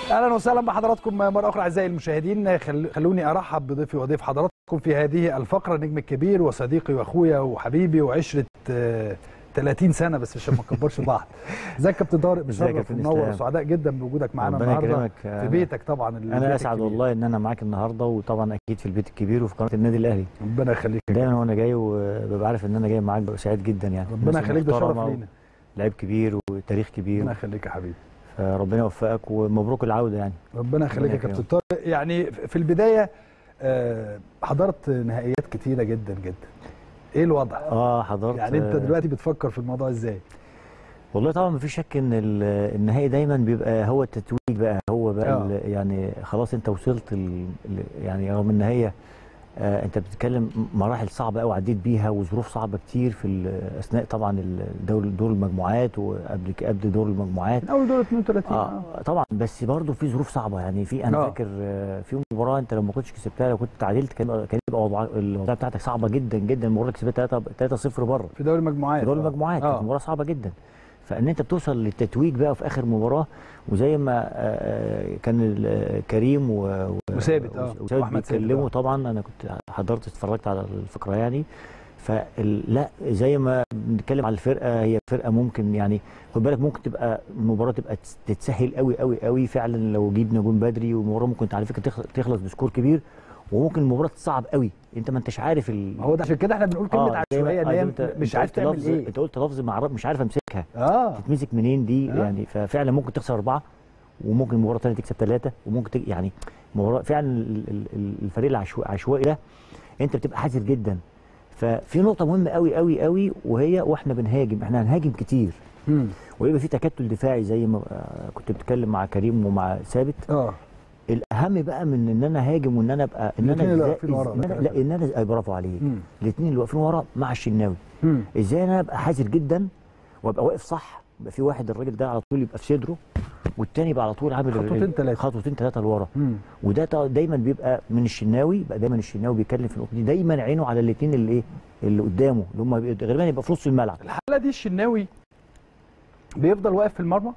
اهلا وسهلا بحضراتكم مره اخرى اعزائي المشاهدين خل... خلوني ارحب بضيفي وضيف حضراتكم في هذه الفقره النجم الكبير وصديقي واخويا وحبيبي وعشره آه، 30 سنه بس عشان ما نكبرش بعض ازيك يا كابتن طارق ازيك يا مشرف كابتن ومنور اسلام؟ وسعداء جدا بوجودك معانا ربنا النهارده يكرمك. في أنا- بيتك طبعا البيت انا اسعد الكبير. والله ان انا معاك النهارده وطبعا اكيد في البيت الكبير وفي قناه النادي الاهلي ربنا يخليك دايما وانا جاي وببقى عارف ان انا جاي معاك ببقى سعيد جدا يعني ربنا الناس يخليك ده شرف محترمة لينا لعيب كبير وتاريخ ربنا كبير يخليك يا حبيبي فربنا يوفقك ومبروك العوده يعني ربنا يخليك يا يكرمك. كابتن طارق يعني في البدايه آه، حضرت نهائيات كتيره جدا جدا ايه الوضع اه حضرت يعني انت آه، دلوقتي بتفكر في الموضوع ازاي والله طبعا مفيش شك ان ال- النهائي دايما بيبقى هو التتويج بقى هو بقى آه. ال- يعني خلاص انت وصلت ال- ال- يعني رغم ان هي آه انت بتتكلم مراحل صعبه قوي عديت بيها وظروف صعبه كتير في ال- اثناء طبعا الدور دور المجموعات وقبل ك- قبل دور المجموعات من اول دور 32 اه طبعا بس برضه في ظروف صعبه يعني في انا آه. فاكر آه، في مباراه انت لو ما كنتش كسبتها لو كنت تعادلت كان كان يبقى وضع الوضعيه بتاعتك صعبه جدا جدا المباراه اللي كسبتها 3 0 بره في دوري المجموعات في دور آه. المجموعات آه. كانت مباراه صعبه جدا فان انت بتوصل للتتويج بقى في اخر مباراه وزي ما آه، آه، كان ال- آه، كريم و- و- وثابت، آه. وثابت وأحمد ثابت، بيتكلموا آه. طبعا انا كنت حضرت اتفرجت على الفقره يعني فلا زي ما بنتكلم على الفرقه هي فرقه ممكن يعني خد بالك ممكن تبقى المباراه تبقى تس- تتسهل قوي قوي قوي فعلا لو جبنا جون بدري والمباراه ممكن على فكره تخ- تخلص بسكور كبير وممكن المباراه تصعب قوي انت ما انتش عارف ال... ما هو ده عشان كده احنا بنقول كلمه آه، زي ما- عشوائيه ان آه، زي هي ما أنت- مش أنت عارف قلت تعمل لفظ ايه انت قلت لفظ معرف مش عارف امسكها اه تتمسك منين دي آه. يعني ففعلا ممكن تخسر اربعه وممكن مباراه ثانيه تكسب ثلاثه وممكن تك... يعني مباراه فعلا ال- ال- ال- الفريق العشوائي العشوائي ده انت بتبقى حذر جدا ففي نقطه مهمه قوي قوي قوي وهي واحنا بنهاجم احنا هنهاجم كتير مم. ويبقى في تكتل دفاعي زي ما آه، كنت بتتكلم مع كريم ومع ثابت اه الاهم بقى من ان انا هاجم وان انا ابقى ان الاتنين انا اللي إزاي- واقفين ورا إن أنا ده لا ان انا أي برافو عليك مم. الاثنين اللي واقفين ورا مع الشناوي مم. ازاي انا ابقى حذر جدا وابقى واقف صح يبقى في واحد الراجل ده على طول يبقى في صدره والتاني يبقى على طول عامل خطوتين ال- تلاتة. خطوتين ثلاثه لورا مم. وده طا- دايما بيبقى من الشناوي بقى دايما الشناوي بيتكلم في النقطه دي دايما عينه على الاثنين اللي ايه اللي قدامه اللي هم بي- غالبا يبقى في نص الملعب الحاله دي الشناوي بيفضل واقف في المرمى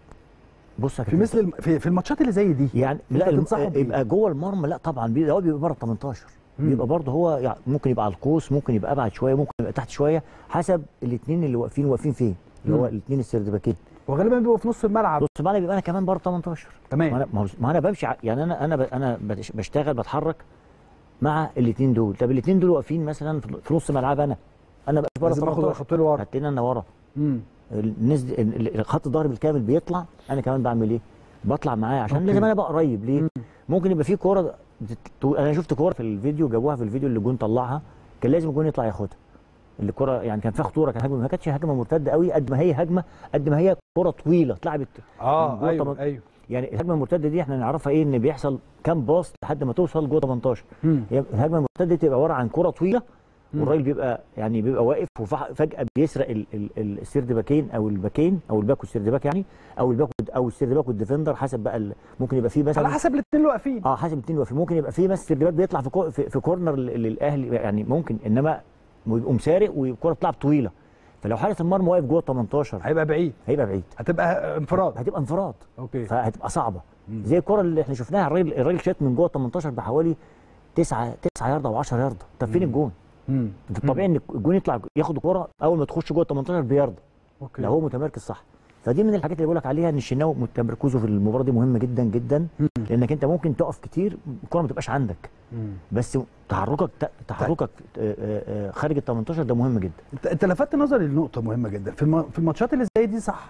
بص يا في كابتن، مثل الم... في, في الماتشات اللي زي دي يعني أنت لا الم- تنصحه بإيه؟ يبقى جوه المرمى لا طبعا بي- هو بيبقى بره ال 18 مم. بيبقى برضه هو يعني ممكن يبقى على القوس ممكن يبقى ابعد شويه ممكن يبقى تحت شويه حسب الاثنين اللي واقفين واقفين فين اللي هو مم. الاثنين السردباكين وغالبا بيبقوا في نص الملعب نص الملعب يبقى انا كمان بره 18 ما تمام انا ما هو- ما انا بمشي ع- يعني انا انا ب- انا بتش- بشتغل بتحرك مع الاثنين دول طب الاثنين دول واقفين مثلا في في نص ملعب انا انا بقى بره لازم اخد 18 خطوه لورا هتلاقيني انا ورا مم. الناس دي- ال- ال- خط الظهر بالكامل بيطلع انا كمان بعمل ايه؟ بطلع معاه عشان أوكي. لازم انا ابقى قريب ليه؟ مم. ممكن يبقى في كوره بتت- انا شفت كوره في الفيديو جابوها في الفيديو اللي جون طلعها كان لازم الجون يطلع ياخدها الكرة يعني كان فيها خطوره كان هجمه ما كانتش هجمه مرتده قوي قد ما هي هجمه قد ما هي كره طويله اتلعبت من اه جوه ايوه طبعا. ايوه يعني الهجمه المرتده دي احنا نعرفها ايه ان بيحصل كام باص لحد ما توصل جوه 18 مم. هي الهجمه المرتده دي تبقى عباره عن كره طويله مم. والراجل بيبقى يعني بيبقى واقف وفجاه بيسرق ال- ال- ال- السيرد باكين او الباكين او الباك والسيرد باك يعني او الباك والد- او السيرد باك والديفندر حسب بقى ال- ممكن يبقى فيه على مثلا حسب الاثنين اللي واقفين اه حسب الاثنين واقفين ممكن يبقى فيه مثلا سيرد باك بيطلع في كو في, في كورنر لل- للاهلي يعني ممكن انما يبقوا مسارق والكره بتلعب طويله فلو حارس المرمى واقف جوه 18 هيبقى بعيد هيبقى بعيد هتبقى انفراد هتبقى انفراد اوكي فهتبقى صعبه مم. زي الكره اللي احنا شفناها الراجل الراجل شات من جوه 18 بحوالي 9 9 يارده او 10 يارده طب فين مم. الجون؟ مم. ده الطبيعي ان الجون يطلع ياخد الكره اول ما تخش جوه 18 بيارده اوكي لو هو متمركز صح فدي من الحاجات اللي بقول لك عليها ان الشناوي تمركزه في المباراه دي مهم جدا جدا مم. لانك انت ممكن تقف كتير الكره ما تبقاش عندك مم. بس تحركك تحركك آه، آه، آه، خارج ال 18 ده مهم جدا انت انت لفتت نظري لنقطه مهمه جدا في الم... في الماتشات اللي زي دي صح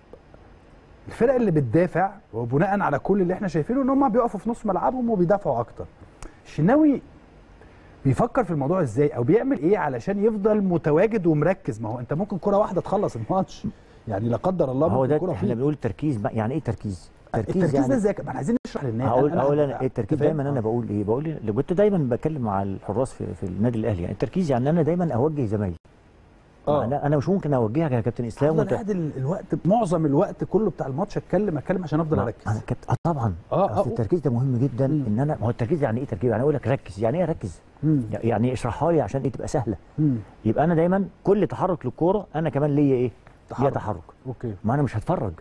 الفرق اللي بتدافع وبناء على كل اللي احنا شايفينه ان هم بيقفوا في نص ملعبهم وبيدافعوا اكتر الشناوي بيفكر في الموضوع ازاي او بيعمل ايه علشان يفضل متواجد ومركز ما هو انت ممكن كره واحده تخلص الماتش يعني لا قدر الله هو ممكن ده كره احنا فيه بنقول تركيز بقى يعني ايه تركيز؟ التركيز ده يعني ازاي ما احنا عايزين نشرح للناس هقول أنا- هقول انا أنت إيه التركيز فاهم؟ دايما انا بقول ايه بقول اللي كنت دايما بتكلم مع الحراس في, في النادي الاهلي يعني التركيز يعني انا دايما اوجه زمايلي اه انا انا مش ممكن اوجهك يا كابتن اسلام افضل وانت قاعد ال- الوقت معظم الوقت كله بتاع الماتش اتكلم اتكلم عشان افضل ما- اركز انا كابتن اه طبعا آه، اصل آه. التركيز ده مهم جدا مم. ان انا ما هو التركيز يعني ايه تركيز يعني اقول لك ركز يعني ايه ركز مم. يعني اشرحها لي عشان ايه تبقى سهله مم. يبقى انا دايما كل تحرك للكوره انا كمان ليا ايه ليا تحرك. تحرك اوكي ما انا مش هتفرج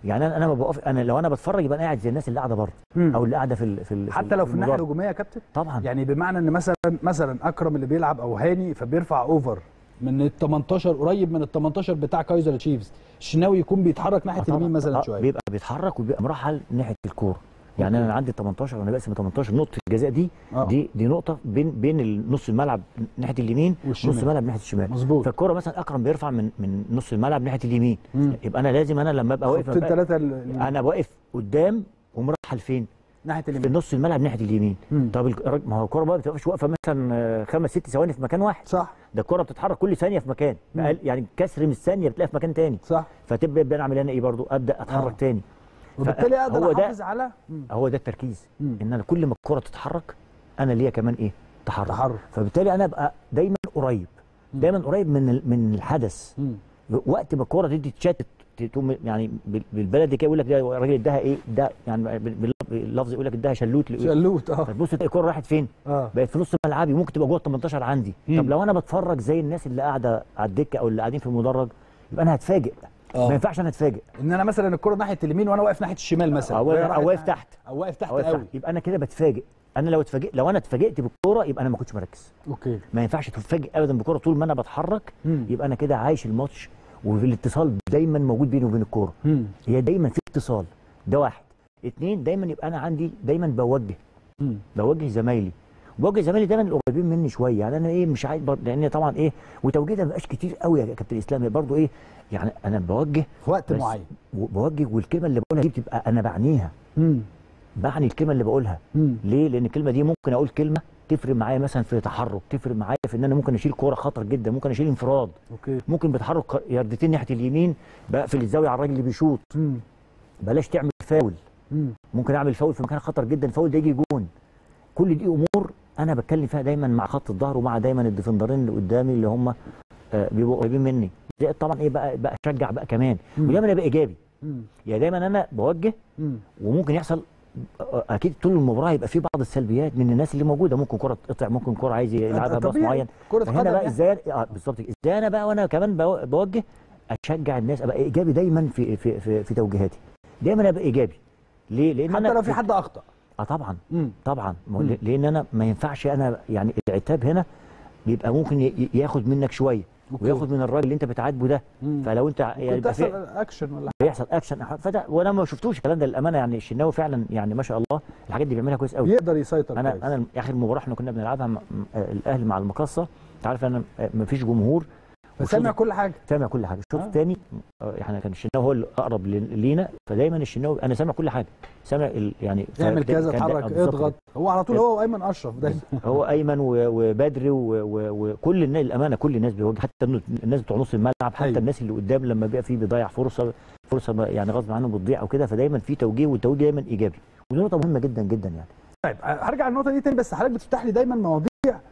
يعني انا انا ما بقف انا لو انا بتفرج يبقى انا قاعد زي الناس اللي قاعده بره مم. او اللي قاعده في ال- في ال- في حتى لو في الناحيه المدرج. الهجوميه يا كابتن طبعا يعني بمعنى ان مثلا مثلا اكرم اللي بيلعب او هاني فبيرفع اوفر من ال 18 قريب من ال 18 بتاع كايزر تشيفز الشناوي يكون بيتحرك ناحيه آه طبعاً. اليمين مثلا آه شويه بيبقى بيتحرك وبيبقى مرحل ناحيه الكوره يعني انا عندي 18 وانا بقسم 18 نقطه الجزاء دي آه. دي دي نقطه بين بين نص الملعب ناحيه اليمين والشمال. نص الملعب ناحيه الشمال مظبوط. فالكوره مثلا اكرم بيرفع من من نص الملعب ناحيه اليمين مم. يبقى انا لازم انا لما ابقى واقف خطين أبقى- ثلاثه انا واقف قدام ومرحل فين ناحيه في اليمين نص الملعب ناحيه اليمين مم. طب الك- ما هو الكوره بقى ما بتبقاش واقفه مثلا آه، خمس ست ثواني في مكان واحد صح ده الكوره بتتحرك كل ثانيه في مكان مم. أقل- يعني كسر من الثانيه بتلاقيها في مكان تاني صح فتبدا ابدا اعمل انا ايه برضو ابدا اتحرك آه. تاني وبالتالي هو اقدر ده- احافظ على مم. هو ده التركيز مم. ان انا كل ما الكره تتحرك انا ليا كمان ايه تحرك تحرك. فبالتالي انا ابقى دايما قريب دايما قريب من ال- من الحدث مم. وقت ما الكره دي تتشتت تقوم يعني بال- بالبلدي كده يقول لك ده الراجل اداها ايه ده يعني بال- بال- باللفظ يقول لك اداها شلوت ل- شلوت اه فتبص تلاقي الكره راحت فين اه بقت في نص ملعبي ممكن تبقى جوه ال 18 عندي مم. طب لو انا بتفرج زي الناس اللي قاعده على الدكه او اللي قاعدين في المدرج يبقى انا هتفاجئ آه. ما ينفعش انا اتفاجئ ان انا مثلا الكره ناحيه اليمين وانا واقف ناحيه الشمال مثلا أو- وهي أو راحت واقف ناحية- تحت. او واقف تحت أو أفتح. قوي يبقى انا كده بتفاجئ انا لو اتفاجئ لو انا اتفاجئت بالكوره يبقى انا ما كنتش مركز اوكي ما ينفعش تتفاجئ ابدا بالكوره طول ما انا بتحرك مم. يبقى انا كده عايش الماتش والاتصال دايما موجود بيني وبين الكوره مم. هي دايما في اتصال ده واحد اتنين دايما يبقى انا عندي دايما بوجه مم. بوجه زمايلي بوجه زمايلي دايما القريبين مني شويه يعني انا ايه مش عايز برضه لان طبعا ايه وتوجيه ده ما بقاش كتير قوي يا كابتن اسلام برضه ايه يعني انا بوجه في وقت بس معين بوجه والكلمه اللي بقولها دي بتبقى انا بعنيها مم. بعني الكلمه اللي بقولها مم. ليه؟ لان الكلمه دي ممكن اقول كلمه تفرق معايا مثلا في تحرك، تفرق معايا في ان انا ممكن اشيل كوره خطر جدا، ممكن اشيل انفراد، اوكي ممكن بتحرك ق- يردتين ناحيه اليمين بقفل الزاويه على الراجل اللي بيشوط، مم. بلاش تعمل فاول، مم. ممكن اعمل فاول في مكان خطر جدا، الفاول ده يجي جون. كل دي امور انا بتكلم فيها دايما مع خط الظهر ومع دايما الديفندرين اللي قدامي اللي هم آه، بيبقوا قريبين مني. زائد طبعا ايه بقى بقى اشجع بقى كمان، مم. ودايما ابقى ايجابي، مم. يعني دايما انا بوجه مم. وممكن يحصل اكيد طول المباراه يبقى في بعض السلبيات من الناس اللي موجوده ممكن كره تقطع ممكن كره عايز يلعبها باص طبيعي. معين كرة فهنا قدم بقى يعني. ازاي اه بالظبط كده. ازاي انا بقى وانا كمان بو- بوجه اشجع الناس ابقى ايجابي دايما في في في, في توجيهاتي دايما ابقى ايجابي ليه لان حتى انا لو في حد اخطا اه طبعا مم. طبعا ما هو مم. لان انا ما ينفعش انا يعني العتاب هنا بيبقى ممكن ي- ياخد منك شويه أوكي. وياخد من الراجل اللي انت بتعاتبه ده مم. فلو انت يعني كنت يبقى في- تحصل اكشن ولا بيحصل اكشن فده وانا ما شفتوش الكلام ده للامانه يعني الشناوي فعلا يعني ما شاء الله الحاجات دي بيعملها كويس قوي يقدر يسيطر انا كويس. انا اخر مباراه احنا كنا بنلعبها مع- م- آه، الاهلي مع المقصه انت عارف انا ما فيش جمهور فسامع وشوط- كل حاجه سامع كل حاجه الشوط آه. الثاني احنا كان الشناوي هو الاقرب ل- لينا فدايما الشناوي انا سامع كل حاجه سامع ال- يعني اعمل فده كذا كان ده- اتحرك آه، بالظبط اضغط هو على طول هو وايمن اشرف دايما هو ايمن و- وبدري و- و- وكل الناس الامانه كل الناس بيواجه حتى الن- الناس بتوع نص الملعب حتى أيوة. الناس اللي قدام لما بيبقى فيه بيضيع فرصه فرصه ما- يعني غصب عنه بتضيع او كده فدايما في توجيه والتوجيه دايما ايجابي ودي نقطه مهمه جدا جدا يعني طيب هرجع للنقطه دي تاني بس حضرتك بتفتح لي دايما مواضيع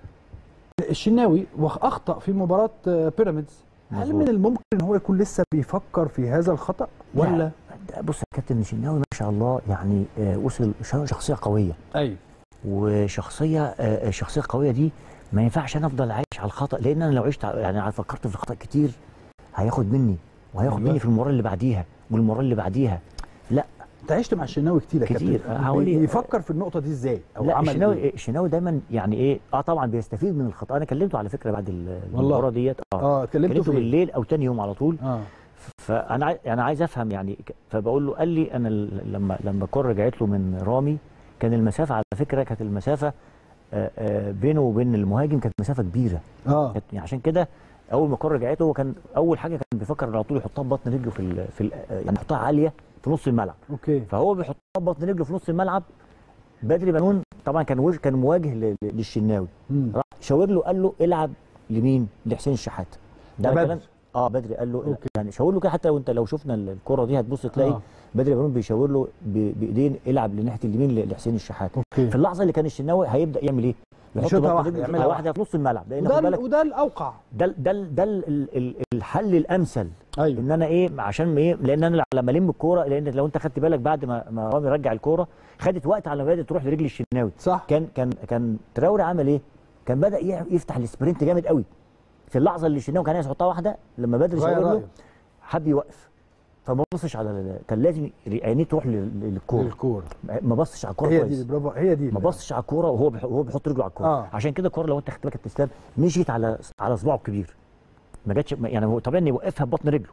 الشناوي واخطا في مباراه آه، بيراميدز هل مظبوط. من الممكن ان هو يكون لسه بيفكر في هذا الخطا ولا لا، ده بص يا كابتن الشناوي ما شاء الله يعني آه، وصل ش- شخصيه قويه ايوه وشخصيه آه، الشخصيه القويه دي ما ينفعش انا افضل عايش على الخطا لان انا لو عشت ع- يعني فكرت في الخطا كتير هياخد مني وهياخد أيوة. مني في المباراه اللي بعديها والمباراه اللي بعديها لا انت عشت مع الشناوي كتير يا كتير. كابتن حوالي- بيفكر في النقطه دي ازاي او لا عمل الشناوي ايه الشناوي دايما يعني ايه اه طبعا بيستفيد من الخطا انا كلمته على فكره بعد ال- والله. المباراه ديت اه اه كلمته كلمته في ايه بالليل او تاني يوم على طول اه فانا عاي- انا عايز افهم يعني ك- فبقول له قال لي انا ال- لما لما الكره رجعت له من رامي كان المسافه على فكره كانت المسافه آه، آه، بينه وبين المهاجم كانت مسافه كبيره اه كانت يعني عشان كده اول ما الكره رجعته هو كان اول حاجه كان بيفكر على طول يحطها ببطن رجله في ال في ال يعني يحطها عاليه في نص الملعب اوكي فهو بيحطها ببطن رجله في نص الملعب بدري بنون طبعا كان وجه كان مواجه ل- ل- للشناوي مم. راح شاور له قال له العب لمين لحسين الشحات ده كلام- بدري. اه بدري قال له أوكي. يعني شاور له كده حتى لو انت لو شفنا الكره دي هتبص تلاقي آه. آه. بدري بنون بيشاور له ب- بايدين العب لناحيه اليمين ل- لحسين الشحات اوكي في اللحظه اللي كان الشناوي هيبدا يعمل ايه؟ يحط يشوطها بطن واحدة، رجله يعملها يشوطها واحدة. واحده في نص الملعب لان وده خد ال- بالك وده الاوقع ده ال- ده ال- ده ال- ال- ال- الحل الامثل ايوه ان انا ايه عشان ايه لان انا لما الم الكوره لان لو انت خدت بالك بعد ما ما رامي رجع الكوره خدت وقت على ما بدات تروح لرجل الشناوي صح كان كان كان تراوري عمل ايه؟ كان بدا ي- يفتح السبرنت جامد قوي في اللحظه اللي الشناوي كان عايز يحطها واحده لما بدري غير شاور له رأيه. حب يوقف فما بصش على ال- كان لازم عينيه تروح لل- للكوره الكوره ما بصش على الكوره هي كويس دي برافو هي دي ما بصش على الكوره وهو بيح- وهو بيحط رجله على الكوره آه. عشان كده الكوره لو انت خدت بالك يا اسلام مشيت على على صباعه الكبير ما جاتش ما- يعني هو طبيعي ان يوقفها ببطن رجله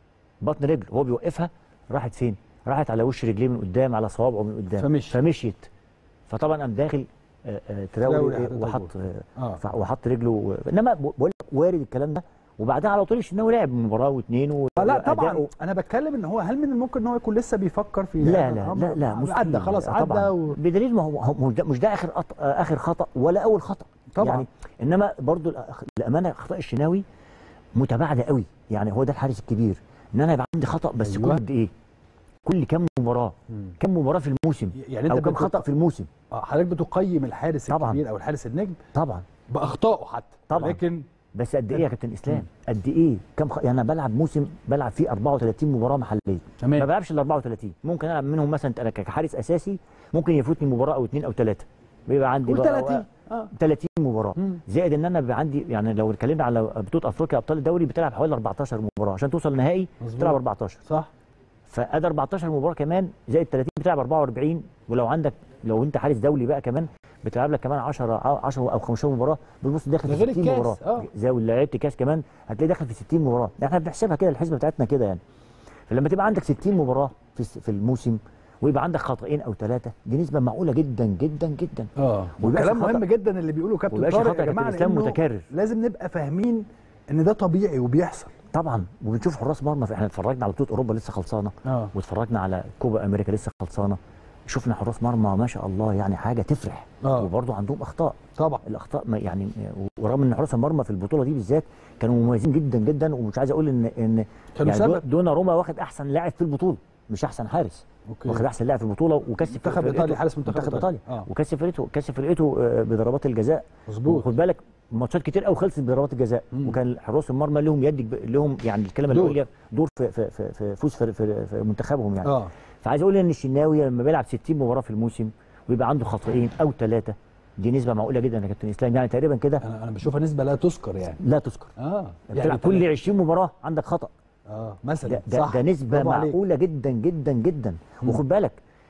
بطن رجله هو بيوقفها راحت فين؟ راحت على وش رجليه من قدام على صوابعه من قدام فمشي. فمشيت فطبعا قام داخل آه، آه، تراوري تراوري حاطط آه، وحط الجول. آه، اه ف- وحط رجله انما ب- بقول لك وارد الكلام ده وبعدها على طول الشناوي لعب مباراه واثنين و... آه، لا طبعا وأداؤه- انا بتكلم ان هو هل من الممكن ان هو يكون لسه بيفكر في لا هذا لا الأمر؟ لا لا مستحيل. عدى خلاص آه، عدى طبعا و... بدليل ما هو هو- مش ده, مش ده اخر أط... آه، اخر خطا ولا اول خطا طبعا. يعني انما برضو الأخ- الامانه اخطاء الشناوي متباعده قوي يعني هو ده الحارس الكبير ان انا يبقى عندي خطا بس أيوة. كل قد ايه كل كام مباراه مم. كم مباراه في الموسم يعني او انت كم بت- خطا في الموسم آه، حضرتك بتقيم الحارس طبعاً. الكبير او الحارس النجم طبعا باخطائه حتى طبعاً. لكن بس قد ايه يا كابتن اسلام قد ايه كم خ... يعني انا بلعب موسم بلعب فيه 34 مباراه محليه ما تمام بلعبش ال 34 ممكن العب منهم مثلا انا كحارس اساسي ممكن يفوتني مباراه او اثنين او ثلاثه بيبقى عندي قول بقى 30 اه 30 مباراه مم. زائد ان انا بيبقى عندي يعني لو اتكلمنا على بطوله افريقيا ابطال الدوري بتلعب حوالي 14 مباراه عشان توصل نهائي مظبوط. بتلعب 14 صح فادي 14 مباراه كمان زائد 30 بتلعب 44 ولو عندك لو انت حارس دولي بقى كمان بتلعب لك كمان 10 10 او 15 مباراه بتبص داخل ده في غير 60 الكاس، مباراه آه. زي لو لعبت كاس كمان هتلاقي داخل في 60 مباراه احنا بنحسبها كده الحسبه بتاعتنا كده يعني فلما تبقى عندك 60 مباراه في الس- في الموسم ويبقى عندك خطأين او ثلاثه دي نسبه معقوله جدا جدا جدا اه ويبقاش وكلام خطأ. مهم جدا اللي بيقوله كابتن ويبقاش طارق خطأ يا يا جماعه كابتن إسلام لأنه متكرر. لازم نبقى فاهمين ان ده طبيعي وبيحصل طبعا وبنشوف حراس مرمى احنا اتفرجنا على بطوله اوروبا لسه خلصانه اه واتفرجنا على كوبا امريكا لسه خلصانه شفنا حراس مرمى ما شاء الله يعني حاجه تفرح آه. وبرضه عندهم اخطاء طبعا الاخطاء ما يعني ورغم ان حراس المرمى في البطوله دي بالذات كانوا مميزين جدا جدا ومش عايز اقول ان ان كانوا يعني دو- سبب. دونا روما واخد احسن لاعب في البطوله مش احسن حارس اوكي واخد احسن لاعب في البطوله وكسب منتخب فرقته- إيطاليا، حارس منتخب منتخب إيطاليا. ايطاليا آه. وكسب فرقته كسب فرقته آه، بضربات الجزاء مظبوط وخد بالك ماتشات كتير قوي خلصت بضربات الجزاء مم. وكان حراس المرمى لهم يد كب- لهم يعني الكلمه دور. اللي دور في في في, في فوز في, في, في منتخبهم يعني اه فعايز اقول ان الشناوي لما بيلعب 60 مباراه في الموسم ويبقى عنده خطأين او ثلاثه دي نسبه معقوله جدا يا كابتن اسلام يعني تقريبا كده انا انا بشوفها نسبه لا تذكر يعني لا تذكر اه يعني كل 20 مباراه عندك خطأ اه مثلا ده, ده, صح ده نسبه برافو عليك. معقوله جدا جدا جدا مم. وخد بالك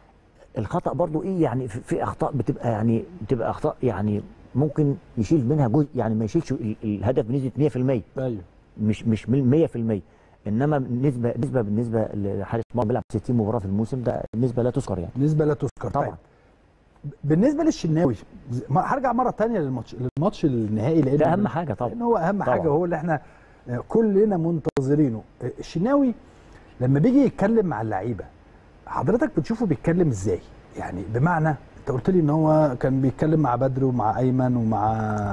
الخطأ برضو ايه يعني في, في اخطاء بتبقى يعني بتبقى اخطاء يعني ممكن يشيل منها جزء يعني ما يشيلش ال- الهدف بنسبه 100% ايوه مش مش من 100% انما نسبه نسبه بالنسبه لحارس مرمى بيلعب 60 مباراه في الموسم ده نسبه لا تذكر يعني نسبه لا تذكر طبعا طيب. بالنسبه للشناوي ز- ما- هرجع مره تانية للماتش للماتش النهائي لان ده اهم حاجه طبعا لان هو اهم طبعاً. حاجه هو اللي احنا آه، كلنا منتظرينه آه، الشناوي لما بيجي يتكلم مع اللعيبه حضرتك بتشوفه بيتكلم ازاي يعني بمعنى انت قلت لي ان هو كان بيتكلم مع بدر ومع ايمن ومع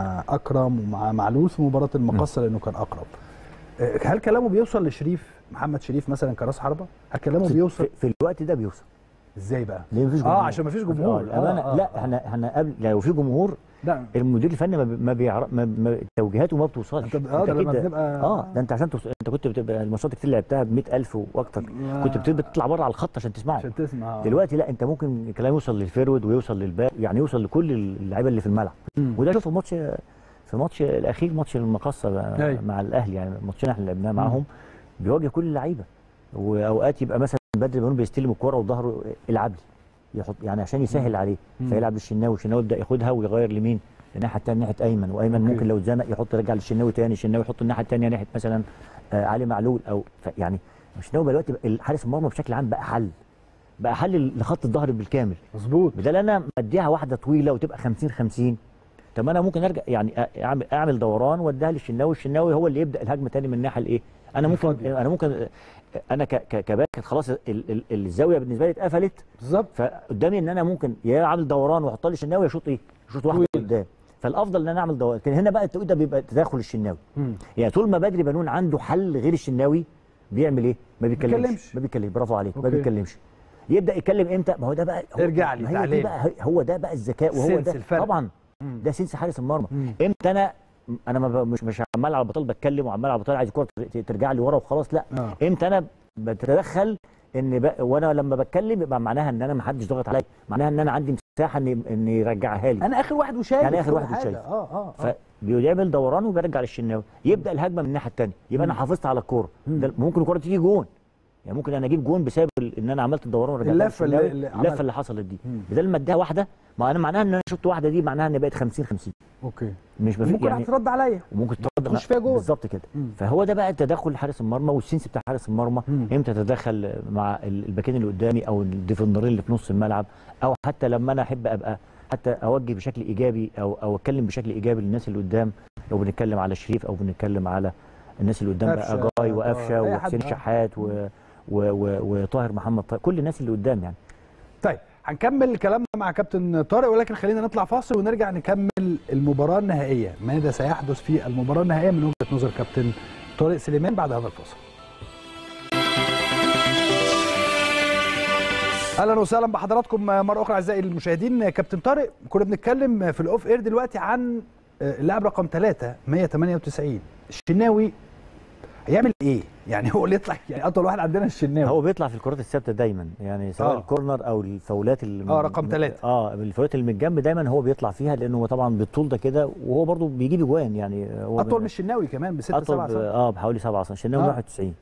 اكرم ومع معلول في مباراه المقصه لانه كان اقرب آه، هل كلامه بيوصل لشريف محمد شريف مثلا كراس حربه هل كلامه في, بيوصل في, في الوقت ده بيوصل ازاي بقى ليه مفيش جمهور اه عشان مفيش جمهور آه الأمانة آه، آه، لا آه. احنا احنا قبل لو في جمهور لا المدير الفني ما, بي- ما بيعرف ما ما توجيهاته ما بتوصلش انت اه ده لما كده- بنبقى اه ده انت عشان توصل انت كنت بتبقى الماتشات كتير لعبتها ب 100000 واكتر كنت بتبقى تطلع بره على الخط عشان تسمعه عشان تسمع آه. دلوقتي لا انت ممكن الكلام يوصل للفيرود ويوصل للباك يعني يوصل لكل اللعيبه اللي في الملعب مم. وده شوف الماتش في ماتش الاخير ماتش المقصه أيوة. مع الاهلي يعني الماتشين احنا لعبناه معاهم بيواجه كل اللعيبه واوقات يبقى مثلا بدري بنون بيستلم الكوره وظهره العب لي يحط يعني عشان يسهل عليه مم. فيلعب للشناوي الشناوي يبدا ياخدها ويغير لمين الناحيه الثانيه ناحيه ايمن وايمن أوكي. ممكن لو اتزنق يحط يرجع للشناوي تاني الشناوي يحط الناحيه الثانيه ناحيه مثلا آه علي معلول او ف- يعني الشناوي بقى دلوقتي بقى- حارس المرمى بشكل عام بقى حل بقى حل لخط الظهر بالكامل مظبوط بدل انا مديها واحده طويله وتبقى 50 50 طب انا ممكن ارجع يعني أ- اعمل اعمل دوران واديها للشناوي الشناوي هو اللي يبدا الهجمه تاني من الناحيه الايه انا ممكن الفاضية. انا ممكن انا ك- ك- كباك خلاص ال- ال- الزاويه بالنسبه لي اتقفلت بالظبط فقدامي ان انا ممكن يا اعمل دوران واحط لي الشناوي اشوط ايه اشوط واحده طويل. قدام فالافضل ان انا اعمل دوران لكن هنا بقى التوقيت ده بيبقى تداخل الشناوي مم. يعني طول ما بدري بنون عنده حل غير الشناوي بيعمل ايه ما بيتكلمش بيتكلمش. ما بيتكلمش برافو عليك ما أوكي. بيتكلمش يبدا يتكلم امتى ما هو ده بقى هو ارجع لي، ما هي دي تعليم. بقى هو ده بقى الذكاء وهو سنس ده الفرق. طبعا مم. ده سنس حارس المرمى مم. امتى انا انا ما ب- مش مش عمال على البطال بتكلم وعمال على البطال عايز الكوره ت- ترجع لي ورا وخلاص لا آه. امتى انا بتدخل ان بقى وانا لما بتكلم يبقى معناها ان انا ما حدش ضاغط عليا معناها ان انا عندي مساحه ان ان يرجعها لي انا اخر واحد وشايف يعني آخر كل واحد حاجة. وشايف. اه اه اه فبيعمل دوران وبيرجع للشناوي يبدا الهجمه من الناحيه الثانيه يبقى انا حافظت على الكوره مم. ده ممكن الكوره تيجي جون يعني ممكن انا اجيب جون بسبب ال- ان انا عملت الدوران ورجعت اللفة اللي- الشناوي، اللي عملت- اللفه اللي حصلت دي مم. بدل ما اديها واحده ما انا معناها ان انا شفت واحده دي معناها ان بقت 50 50 اوكي مش بفي ممكن يعني هترد عليا وممكن ترد تخش فيها جول. بالظبط كده مم. فهو ده بقى تدخل حارس المرمى والسنس بتاع حارس المرمى مم. امتى تتدخل مع ال- الباكين اللي قدامي او الديفندرين اللي في نص الملعب او حتى لما انا احب ابقى حتى اوجه بشكل ايجابي او او اتكلم بشكل ايجابي للناس اللي قدام لو بنتكلم على شريف او بنتكلم على الناس اللي قدام قفشة، بقى جاي آه، وقفشه أي حد، وحسين آه. شحات و و و وطاهر محمد طاهر كل الناس اللي قدام يعني طيب هنكمل كلامنا مع كابتن طارق ولكن خلينا نطلع فاصل ونرجع نكمل المباراة النهائية ماذا سيحدث في المباراة النهائية من وجهة نظر كابتن طارق سليمان بعد هذا الفاصل اهلا وسهلا بحضراتكم مره اخرى اعزائي المشاهدين كابتن طارق كنا بنتكلم في الاوف اير دلوقتي عن اللاعب رقم 3 198 الشناوي هيعمل ايه؟ يعني هو اللي يطلع يعني اطول واحد عندنا الشناوي هو بيطلع في الكرات الثابته دايما يعني سواء آه. آه. الكورنر او الفاولات اللي آه، رقم ثلاثة. اه الفاولات اللي من الجنب دايما هو بيطلع فيها لانه هو طبعا بالطول ده كده وهو برضو بيجيب اجوان يعني هو اطول من الشناوي كمان ب 6 اطول 7 ب- سم اه بحوالي 7 سم الشناوي آه. 91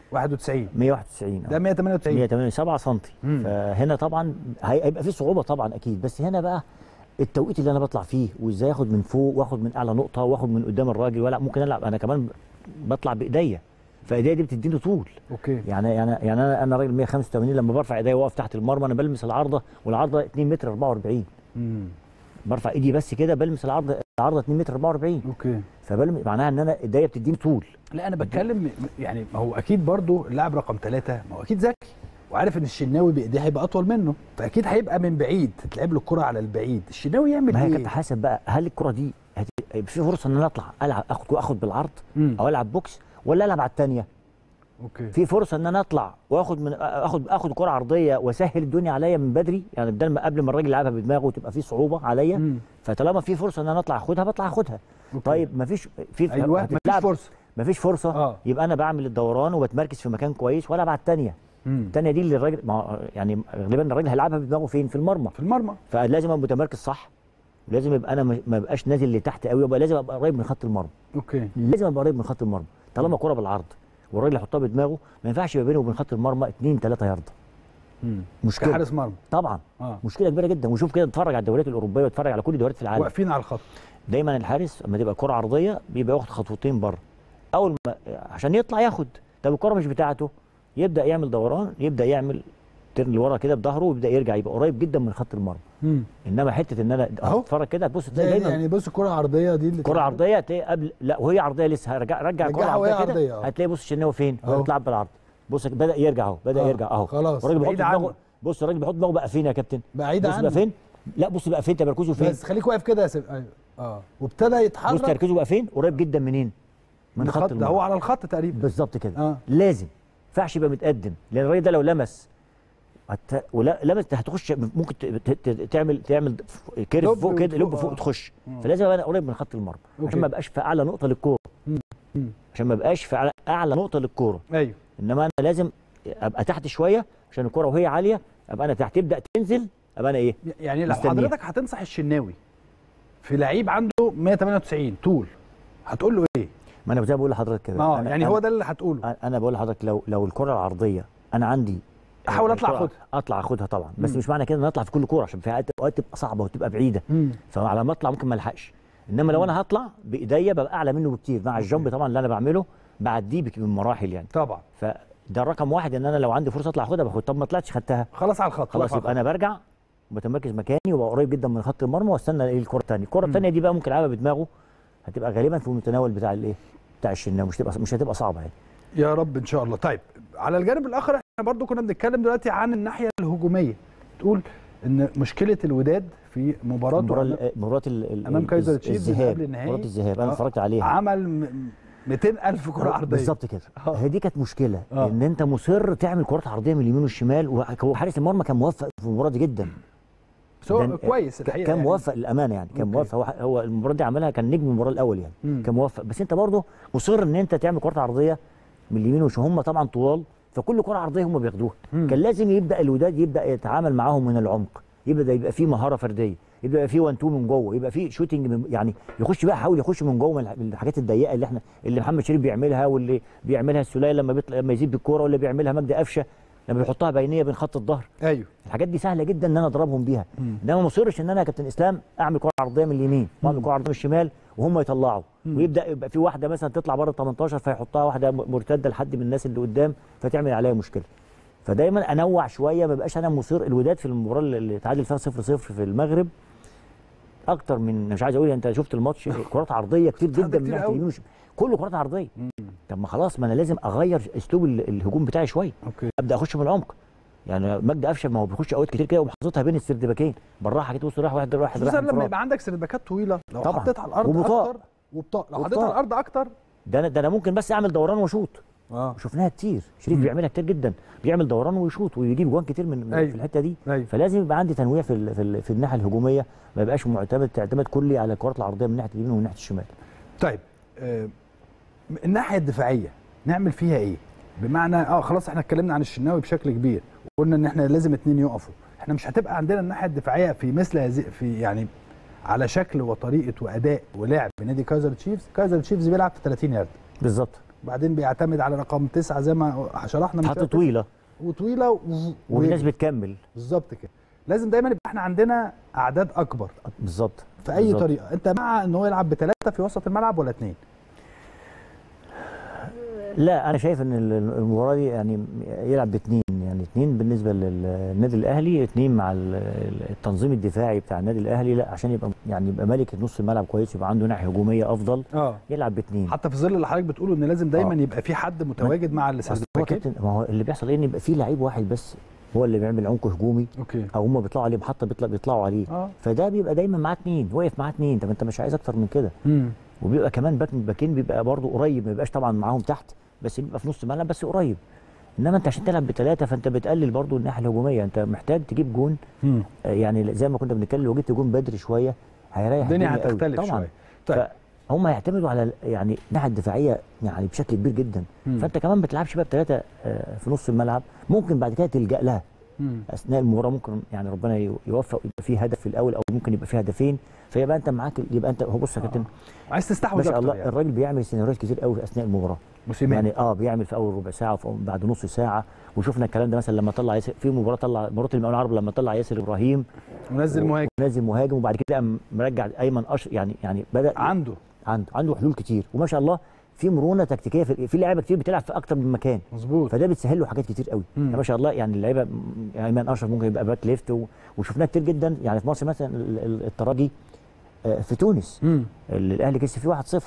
91 191 ده 198 187 سم مم. فهنا طبعا هي- هيبقى في صعوبه طبعا اكيد بس هنا بقى التوقيت اللي انا بطلع فيه وازاي اخد من فوق واخد من اعلى نقطه واخد من قدام الراجل ولا ممكن العب انا كمان بطلع بايديا فايديا دي بتديني طول اوكي يعني يعني يعني انا انا راجل 185 لما برفع ايديا واقف تحت المرمى انا بلمس العارضه والعارضه 2 متر 44 امم برفع ايدي بس كده بلمس العارضه العارضه 2 متر 44 اوكي فبلمس معناها ان انا ايديا بتديني طول لا انا بتكلم يعني ما هو اكيد برضو اللاعب رقم ثلاثة ما هو اكيد ذكي وعارف ان الشناوي بايديه هيبقى اطول منه فاكيد هيبقى من بعيد تتلعب له الكره على البعيد الشناوي يعمل ما هي ايه كانت حسب بقى هل الكره دي هت- في فرصه ان انا اطلع العب اخد اخد بالعرض مم. او العب بوكس ولا العب على الثانيه اوكي في فرصه ان انا اطلع واخد من اخد اخد كره عرضيه واسهل الدنيا عليا من بدري يعني بدل ما قبل ما الراجل يلعبها بدماغه تبقى في صعوبه عليا مم. فطالما في فرصه ان انا اطلع اخدها بطلع اخدها أوكي. طيب مفيش في ايوه مفيش هتتلعب- فرصه مفيش فرصه آه. يبقى انا بعمل الدوران وبتمركز في مكان كويس ولا على الثانيه مم. الثانيه دي اللي الراجل ما هو يعني غالبا الراجل هيلعبها بدماغه فين في المرمى في المرمى فلازم ابقى متمركز صح ولازم يبقى انا ما ما بقاش نازل لتحت قوي وابقى لازم ابقى قريب من خط المرمى اوكي لازم ابقى قريب من خط المرمى طالما كره بالعرض والراجل يحطها بدماغه ما ينفعش يبقى بينه وبين خط المرمى 2 3 يارده مم. مشكله كحارس مرمى طبعا اه مشكله كبيره جدا وشوف كده اتفرج على الدوريات الاوروبيه واتفرج على كل الدوريات في العالم واقفين على الخط دايما الحارس لما تبقى كره عرضيه بيبقى واخد خطوتين بره اول ما عشان يطلع ياخد طب الكره مش بتاعته يبدا يعمل دوران يبدا يعمل ترن لورا كده بظهره ويبدا يرجع يبقى قريب جدا من خط المرمى مم. انما حته ان انا أهو. اتفرج كده تبص تلاقي زي دايما يعني بص الكره العرضيه دي اللي كره عرضيه تلاقي قبل لا وهي عرضيه لسه هرجع رجع كره رجعها وهي عرضيه عرضية، كده أهو. هتلاقي بص الشناوي فين أهو. هو بيتلعب بالعرض بص بدا يرجع اهو بدا آه، يرجع اهو خلاص، الراجل بيحط بعيد دماغه عنه. بص الراجل بيحط دماغه بقى فين يا كابتن بعيد بص بقى عنه فين لا بص بقى فين تمركزه فين بس خليك واقف كده يا سيف ايوه اه وابتدى بص يتحرك تركيزه بقى فين قريب جدا منين من خط ده المرمى هو على الخط تقريبا بالظبط كده اه لازم ما ينفعش يبقى متقدم لان الراجل ده لو لمس هت... ولا لمس هتخش ممكن ت... ت... ت... تعمل تعمل كيرف لب فوق كده فوق، لب فوق آه. تخش مم. فلازم ابقى أنا قريب من خط المرمى أوكي. عشان ما ابقاش في اعلى نقطه للكوره مم. عشان ما ابقاش في اعلى, أعلى نقطه للكوره ايوه انما انا لازم ابقى تحت شويه عشان الكوره وهي عاليه ابقى انا تحت تبدا تنزل ابقى انا ايه يعني لو مستنيه. حضرتك هتنصح الشناوي في لعيب عنده 198 طول هتقول له ايه؟ ما انا زي ما بقول لحضرتك كده اه أنا- يعني أنا- هو ده اللي هتقوله انا بقول لحضرتك لو لو الكره العرضيه انا عندي احاول اطلع الكرة- اخدها اطلع اخدها طبعا بس مم. مش معنى كده ان أنا اطلع في كل كوره عشان في اوقات أوقات تبقى صعبه وتبقى بعيده مم. فعلى ما اطلع ممكن ما الحقش انما لو انا هطلع بايديا ببقى اعلى منه بكتير مع الجنب طبعا اللي انا بعمله بعديه بك- بمراحل يعني طبعا فده رقم واحد ان انا لو عندي فرصه اطلع اخدها باخد طب ما طلعتش خدتها خلاص على الخط خلاص واقف يبقى على انا برجع وبتمركز مكاني وبقى قريب جدا من خط المرمى واستنى ايه الكره الثانيه الكره مم. الثانيه دي بقى ممكن العبها بدماغه هتبقى غالبا في المتناول بتاع الايه بتاع الشناوي مش تبقى مش هتبقى صعبه يعني الخط. يا رب ان شاء الله طيب على الجانب الاخر احنا برضو كنا بنتكلم دلوقتي عن الناحيه الهجوميه تقول ان مشكله الوداد في مباراته مباراه أمام- ال- مباراه ال- ال- أمام كايزر الز- تشيفز الذهاب قبل النهائي. مباراه الذهاب انا آه. اتفرجت عليها عمل م- 200 الف كره عرضيه بالظبط كده آه. هي دي كانت مشكله آه. ان انت مصر تعمل كرات عرضيه من اليمين والشمال وهو حارس المرمى كان موفق في المباراه دي جدا سو ده- كويس ك- الحقيقه كان يعني. موفق للامانه يعني كان أوكي. موفق هو هو المباراه دي عملها كان نجم المباراه الاول يعني مم. كان موفق بس انت برضه مصر ان انت تعمل كرات عرضيه من اليمين والشمال هم طبعا طوال فكل كره عرضيه هم بياخدوها مم. كان لازم يبدا الوداد يبدا يتعامل معاهم من العمق يبدا يبقى فيه مهاره فرديه يبقى في 1 2 من جوه يبقى في شوتنج من يعني يخش بقى يحاول يخش من جوه من الح- من الحاجات الضيقه اللي احنا اللي محمد شريف بيعملها واللي بيعملها السوليه لما بيطلع لما يزيد بالكوره واللي بيعملها مجدي قفشه لما بيحطها بينيه بين خط الظهر ايوه الحاجات دي سهله جدا ان انا اضربهم بيها مم. انما ما اصرش ان انا يا كابتن اسلام اعمل كره عرضيه من اليمين واعمل كره عرضيه من الشمال وهم يطلعوا مم. ويبدا يبقى في واحده مثلا تطلع بره ال 18 فيحطها واحده م- مرتده لحد من الناس اللي قدام فتعمل عليها مشكله فدايما انوع شويه ما بقاش انا مصر الوداد في المباراه اللي- اللي تعادل فيها 0 0 في المغرب اكتر من مش عايز اقول انت شفت الماتش كرات عرضيه كتير كتير جدا من كتير ناحيه قوي. اليمين والش- كله كرات عرضيه طب ما خلاص ما انا لازم اغير اسلوب ال- الهجوم بتاعي شويه اوكي ابدا اخش من العمق يعني مجدي قفشه ما هو بيخش اوقات كتير كده ومحطوطها بين السردباكين بالراحه كده بص راح واحد راح خصوصا راح لما انفراد. يبقى عندك سردباكات طويله لو طبعاً. حطيتها على الارض وبطاء. اكتر وبطاء لو وبطاء. حطيتها على الارض اكتر ده انا ده انا ممكن بس اعمل دوران واشوط اه شفناها كتير شريف مم. بيعملها كتير جدا بيعمل دوران ويشوط ويجيب جوان كتير من من- أيوة. في الحته دي ايوه فلازم يبقى عندي تنويع في ال- في, ال- في الناحيه الهجوميه ما يبقاش معتمد اعتماد كلي على الكرات العرضيه من ناحيه اليمين ومن ناحيه الشمال طيب آه الناحيه الدفاعيه نعمل فيها ايه؟ بمعنى اه خلاص احنا اتكلمنا عن الشناوي بشكل كبير وقلنا ان احنا لازم اتنين يقفوا احنا مش هتبقى عندنا الناحيه الدفاعيه في مثل هذه في يعني على شكل وطريقه واداء ولعب نادي كايزر تشيفز كايزر تشيفز بيلعب في 30 يارد بالظبط وبعدين بيعتمد على رقم تسعة زي ما شرحنا من حط شوية. طويله وطويله و... وفي ناس ويجري. بتكمل بالظبط كده لازم دايما يبقى احنا عندنا اعداد اكبر بالظبط في اي بالظبط. طريقه انت مع ان هو يلعب بثلاثه في وسط الملعب ولا اثنين لا انا شايف ان ال- المباراه دي يعني يلعب باثنين يعني اثنين بالنسبه للنادي الاهلي اثنين مع ال- ال- التنظيم الدفاعي بتاع النادي الاهلي لا عشان يبقى يعني يبقى مالك نص الملعب كويس يبقى عنده ناحيه هجوميه افضل اه يلعب باثنين حتى في ظل اللي حضرتك بتقوله ان لازم دايما آه. يبقى في حد متواجد مع أصل هو السردباكين كابتن ما هو اللي بيحصل ايه ان يبقى في لعيب واحد بس هو اللي بيعمل عمق هجومي اوكي او هم بيطلعوا عليه محطه بيطلع بيطلعوا عليه اه فده بيبقى دايما معاه اثنين واقف معاه اثنين طب انت مش عايز اكتر من كده امم وبيبقى كمان باك من الباكين بيبقى برضه قريب ما بيبقاش طبعا معاهم تحت بس بيبقى في نص الملعب بس قريب انما انت عشان تلعب بثلاثه فانت بتقلل برضه الناحيه الهجوميه انت محتاج تجيب جون امم آه، يعني زي ما كنا بنتكلم لو جبت جون بدري شويه هيريح الدنيا قوي. هتختلف طبعا شويه طيب هم هيعتمدوا على ال- يعني الناحيه الدفاعيه يعني بشكل كبير جدا مم. فانت كمان ما بتلعبش بقى بثلاثه في نص الملعب ممكن بعد كده تلجا لها مم. اثناء المباراه ممكن يعني ربنا ي- يوفق يبقى فيه هدف في الاول او ممكن يبقى فيه هدفين فيبقى انت معاك يبقى انت هو بص يا كابتن عايز ما تستحوذ شاء اكتر الله يعني الراجل بيعمل سيناريوهات كتير قوي اثناء المباراه موسيماني يعني اه بيعمل في اول ربع ساعه وفي أول- بعد نص ساعه وشفنا الكلام ده مثلا لما طلع ياسر في مباراه طلع مباراه المقاولين العرب لما طلع ياسر ابراهيم منزل مهاجم ونزل مهاجم وبعد كده قام مرجع ايمن اشرف يعني يعني بدا عنده عنده عنده حلول كتير وما شاء الله في مرونه تكتيكيه في, في لعيبه كتير بتلعب في اكتر من مكان مظبوط فده بتسهل له حاجات كتير قوي مم. يعني ما شاء الله يعني اللعيبه م- ايمن اشرف ممكن يبقى باك ليفت و- وشفناه كتير جدا يعني في مصر مثلا ال- ال- الترجي آه، في تونس امم اللي الاهلي كسب فيه 1-0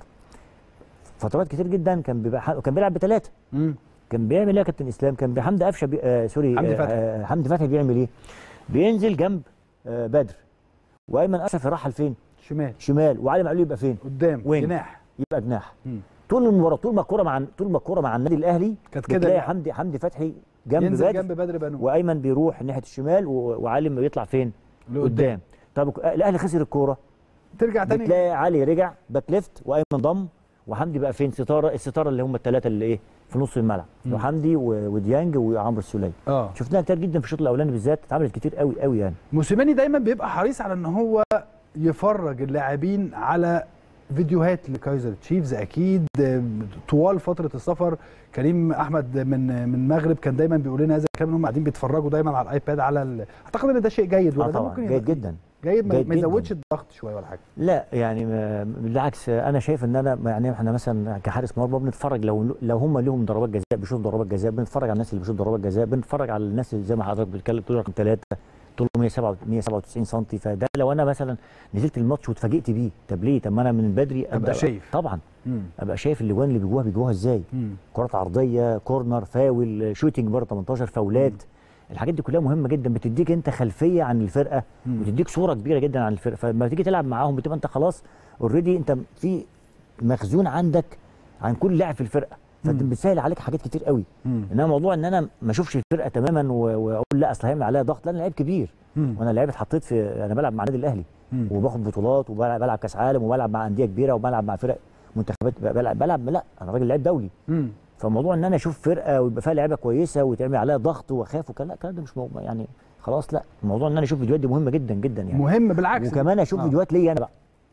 فترات كتير جدا كان بيبقى ح- كان بيلعب بثلاثه امم كان بيعمل ايه يا كابتن اسلام كان بي- حمدي قفشه بي... آه سوري حمدي آه، فتحي. آه حمدي فتحي بيعمل ايه بينزل جنب آه بدر وايمن اشرف يرحل فين شمال شمال وعلي معلول يبقى فين قدام وينج. جناح يبقى جناح مم. طول المباراه طول ما الكوره مع طول ما الكوره مع النادي الاهلي كانت كده بتلاقي يعني. حمدي حمدي فتحي جنب ينزل بدر جنب بدر بنو وايمن بيروح ناحيه الشمال و- وعلي بيطلع فين لقدام طب الك- الاهلي خسر الكوره ترجع تاني بتلاقي علي رجع باك ليفت وايمن ضم وحمدي بقى فين ستاره الستاره اللي هم الثلاثه اللي ايه في نص الملعب مم. وحمدي و- وديانج وعمرو السوليه اه شفناها كتير جدا في الشوط الاولاني بالذات اتعملت كتير قوي قوي يعني موسيماني دايما بيبقى حريص على ان هو يفرج اللاعبين على فيديوهات لكايزر تشيفز اكيد آه، طوال فتره السفر كريم احمد من من المغرب كان دايما بيقول لنا هذا الكلام ان هم قاعدين بيتفرجوا دايما على الايباد على ال... اعتقد ان ده شيء جيد ولا اه ده طبعا ممكن جيد يبقى جدا جيد ما, جيد ما جداً. يزودش الضغط شويه ولا حاجه لا يعني ما- بالعكس انا شايف ان انا يعني احنا مثلا كحارس مرمى بنتفرج لو لو هم لهم ضربات جزاء بيشوفوا ضربات جزاء بنتفرج على الناس اللي بيشوفوا ضربات جزاء بنتفرج على الناس اللي زي ما حضرتك بتتكلم طول رقم ثلاثه طوله 197 سم فده لو انا مثلا نزلت الماتش واتفاجئت بيه طب ليه طب ما انا من بدري أبقى شايف. طبعا مم. ابقى شايف الاجوان اللي بيجوها بيجوها ازاي مم. كرات عرضيه كورنر فاول شوتنج بره 18 فاولات الحاجات دي كلها مهمه جدا بتديك انت خلفيه عن الفرقه مم. وتديك صوره كبيره جدا عن الفرقه فلما تيجي تلعب معاهم بتبقى انت خلاص اوريدي انت في مخزون عندك عن كل لاعب في الفرقه فانت مم. بتسهل عليك حاجات كتير قوي مم. انما موضوع ان انا ما اشوفش الفرقه تماما و- واقول لا اصل هيعمل عليها ضغط لا انا لعيب كبير مم. وانا لعيب اتحطيت في انا بلعب مع النادي الاهلي مم. وباخد بطولات وبلعب بلعب كاس عالم وبلعب مع انديه كبيره وبلعب مع فرق منتخبات بلعب بلعب لا انا راجل لعيب دولي مم. فموضوع ان انا اشوف فرقه ويبقى فيها لعيبه كويسه ويتعمل عليها ضغط واخاف وكلام لا الكلام ده مش موضوع يعني خلاص لا الموضوع ان انا اشوف فيديوهات دي مهمه جدا جدا يعني مهم بالعكس وكمان اشوف آه. فيديوهات ليا انا بقى